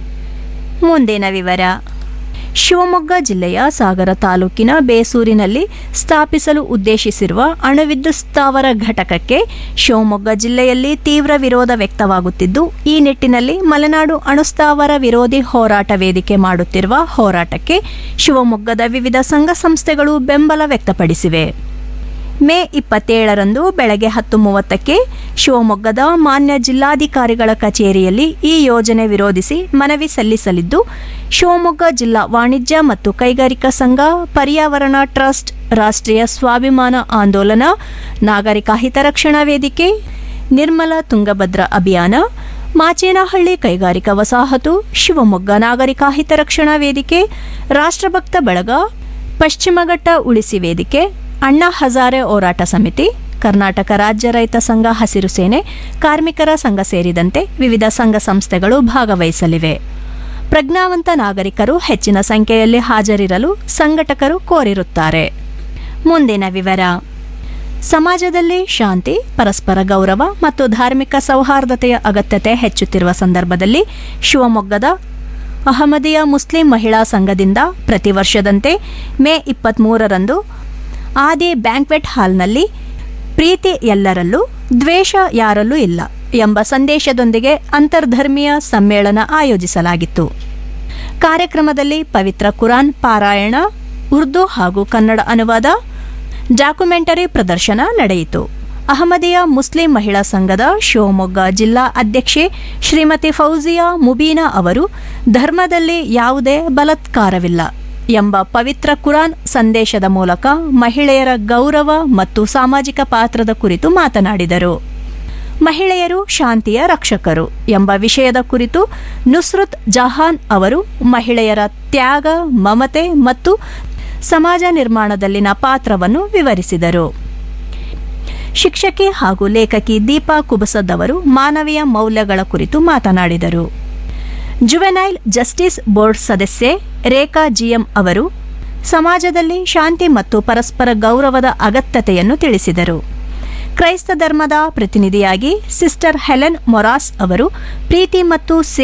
ಮುಂದಿನ ವಿವರ ಶಿವಮೊಗ್ಗ ಜಿಲ್ಲೆಯ ಸಾಗರ ತಾಲೂಕಿನ ಬೇಸೂರಿನಲ್ಲಿ ಸ್ಥಾಪಿಸಲು ಉದ್ದೇಶಿಸಿರುವ ಅಣುವಿದ್ಯುತ್ ಸ್ಥಾವರ ಘಟಕಕ್ಕೆ ಶಿವಮೊಗ್ಗ ಜಿಲ್ಲೆಯಲ್ಲಿ ತೀವ್ರ ವಿರೋಧ ವ್ಯಕ್ತವಾಗುತ್ತಿದ್ದು ಈ ನಿಟ್ಟಿನಲ್ಲಿ ಮಲೆನಾಡು ಅಣುಸ್ಥಾವರ ವಿರೋಧಿ ಹೋರಾಟ ವೇದಿಕೆ ಮಾಡುತ್ತಿರುವ ಹೋರಾಟಕ್ಕೆ ಶಿವಮೊಗ್ಗದ ವಿವಿಧ ಸಂಘ ಸಂಸ್ಥೆಗಳು ಬೆಂಬಲ ವ್ಯಕ್ತಪಡಿಸಿವೆ ಮೇ ಇಪ್ಪತ್ತೇಳರಂದು ಬೆಳಗ್ಗೆ ಹತ್ತು ಮೂವತ್ತಕ್ಕೆ ಶಿವಮೊಗ್ಗದ ಮಾನ್ಯ ಜಿಲ್ಲಾಧಿಕಾರಿಗಳ ಕಚೇರಿಯಲ್ಲಿ ಈ ಯೋಜನೆ ವಿರೋಧಿಸಿ ಮನವಿ ಸಲ್ಲಿಸಲಿದ್ದು ಶಿವಮೊಗ್ಗ ಜಿಲ್ಲಾ ವಾಣಿಜ್ಯ ಮತ್ತು ಕೈಗಾರಿಕಾ ಸಂಘ ಪರ್ಯಾವರಣ ಟ್ರಸ್ಟ್ ರಾಷ್ಟ್ರೀಯ ಸ್ವಾಭಿಮಾನ ಆಂದೋಲನ ನಾಗರಿಕ ಹಿತರಕ್ಷಣಾ ವೇದಿಕೆ ನಿರ್ಮಲ ತುಂಗಭದ್ರಾ ಅಭಿಯಾನ ಮಾಚೇನಹಳ್ಳಿ ಕೈಗಾರಿಕಾ ವಸಾಹತು ಶಿವಮೊಗ್ಗ ನಾಗರಿಕ ಹಿತರಕ್ಷಣಾ ವೇದಿಕೆ ರಾಷ್ಟ್ರಭಕ್ತ ಬಳಗ ಪಶ್ಚಿಮಘಟ್ಟ ಉಳಿಸಿ ವೇದಿಕೆ ಅಣ್ಣಾ ಹಜಾರೆ ಹೋರಾಟ ಸಮಿತಿ ಕರ್ನಾಟಕ ರಾಜ್ಯ ರೈತ ಸಂಘ ಹಸಿರು ಸೇನೆ ಕಾರ್ಮಿಕರ ಸಂಘ ಸೇರಿದಂತೆ ವಿವಿಧ ಸಂಘ ಸಂಸ್ಥೆಗಳು ಭಾಗವಹಿಸಲಿವೆ ಪ್ರಜ್ಞಾವಂತ ನಾಗರಿಕರು ಹೆಚ್ಚಿನ ಸಂಖ್ಯೆಯಲ್ಲಿ ಹಾಜರಿರಲು ಸಂಘಟಕರು ಕೋರಿರುತ್ತಾರೆ ಮುಂದಿನ ವಿವರ ಸಮಾಜದಲ್ಲಿ ಶಾಂತಿ ಪರಸ್ಪರ ಗೌರವ ಮತ್ತು ಧಾರ್ಮಿಕ ಸೌಹಾರ್ದತೆಯ ಅಗತ್ಯತೆ ಹೆಚ್ಚುತ್ತಿರುವ ಸಂದರ್ಭದಲ್ಲಿ ಶಿವಮೊಗ್ಗದ ಅಹಮದಿಯಾ ಮುಸ್ಲಿಂ ಮಹಿಳಾ ಸಂಘದಿಂದ ಪ್ರತಿ ವರ್ಷದಂತೆ ಮೇ ಇಪ್ಪತ್ತ್ಮೂರರಂದು ಆದಿ ಬ್ಯಾಂಕ್ವೆಟ್ ಹಾಲ್ನಲ್ಲಿ ಪ್ರೀತಿ ಎಲ್ಲರಲ್ಲೂ ದ್ವೇಷ ಯಾರಲ್ಲೂ ಇಲ್ಲ ಎಂಬ ಸಂದೇಶದೊಂದಿಗೆ ಅಂತರ್ಧರ್ಮೀಯ ಸಮ್ಮೇಳನ ಆಯೋಜಿಸಲಾಗಿತ್ತು ಕಾರ್ಯಕ್ರಮದಲ್ಲಿ ಪವಿತ್ರ ಕುರಾನ್ ಪಾರಾಯಣ ಉರ್ದು ಹಾಗೂ ಕನ್ನಡ ಅನುವಾದ ಡಾಕ್ಯುಮೆಂಟರಿ ಪ್ರದರ್ಶನ ನಡೆಯಿತು ಅಹಮದಿಯಾ ಮುಸ್ಲಿಂ ಮಹಿಳಾ ಸಂಘದ ಶಿವಮೊಗ್ಗ ಜಿಲ್ಲಾ ಅಧ್ಯಕ್ಷೆ ಶ್ರೀಮತಿ ಫೌಜಿಯಾ ಮುಬೀನಾ ಅವರು ಧರ್ಮದಲ್ಲಿ ಯಾವುದೇ ಬಲಾತ್ಕಾರವಿಲ್ಲ ಎಂಬ ಪವಿತ್ರ ಕುರಾನ್ ಸಂದೇಶದ ಮೂಲಕ ಮಹಿಳೆಯರ ಗೌರವ ಮತ್ತು ಸಾಮಾಜಿಕ ಪಾತ್ರದ ಕುರಿತು ಮಾತನಾಡಿದರು ಮಹಿಳೆಯರು ಶಾಂತಿಯ ರಕ್ಷಕರು ಎಂಬ ವಿಷಯದ ಕುರಿತು ನುಸ್ರತ್ ಜಹಾನ್ ಅವರು ಮಹಿಳೆಯರ ತ್ಯಾಗ ಮಮತೆ ಮತ್ತು ಸಮಾಜ ನಿರ್ಮಾಣದಲ್ಲಿನ ಪಾತ್ರವನ್ನು ವಿವರಿಸಿದರು ಶಿಕ್ಷಕಿ ಹಾಗೂ ಲೇಖಕಿ ದೀಪಾ ಕುಬಸದ್ ಅವರು ಮಾನವೀಯ ಮೌಲ್ಯಗಳ ಕುರಿತು ಮಾತನಾಡಿದರು ಜುವೆನೈಲ್ ಜಸ್ಟಿಸ್ ಬೋರ್ಡ್ ಸದಸ್ಯೆ ರೇಖಾ ಜಿಎಂ ಅವರು ಸಮಾಜದಲ್ಲಿ ಶಾಂತಿ ಮತ್ತು ಪರಸ್ಪರ ಗೌರವದ ಅಗತ್ಯತೆಯನ್ನು ತಿಳಿಸಿದರು ಕ್ರೈಸ್ತ ಧರ್ಮದ ಪ್ರತಿನಿಧಿಯಾಗಿ ಸಿಸ್ಟರ್ ಹೆಲೆನ್ ಮೊರಾಸ್ ಅವರು ಪ್ರೀತಿ ಮತ್ತು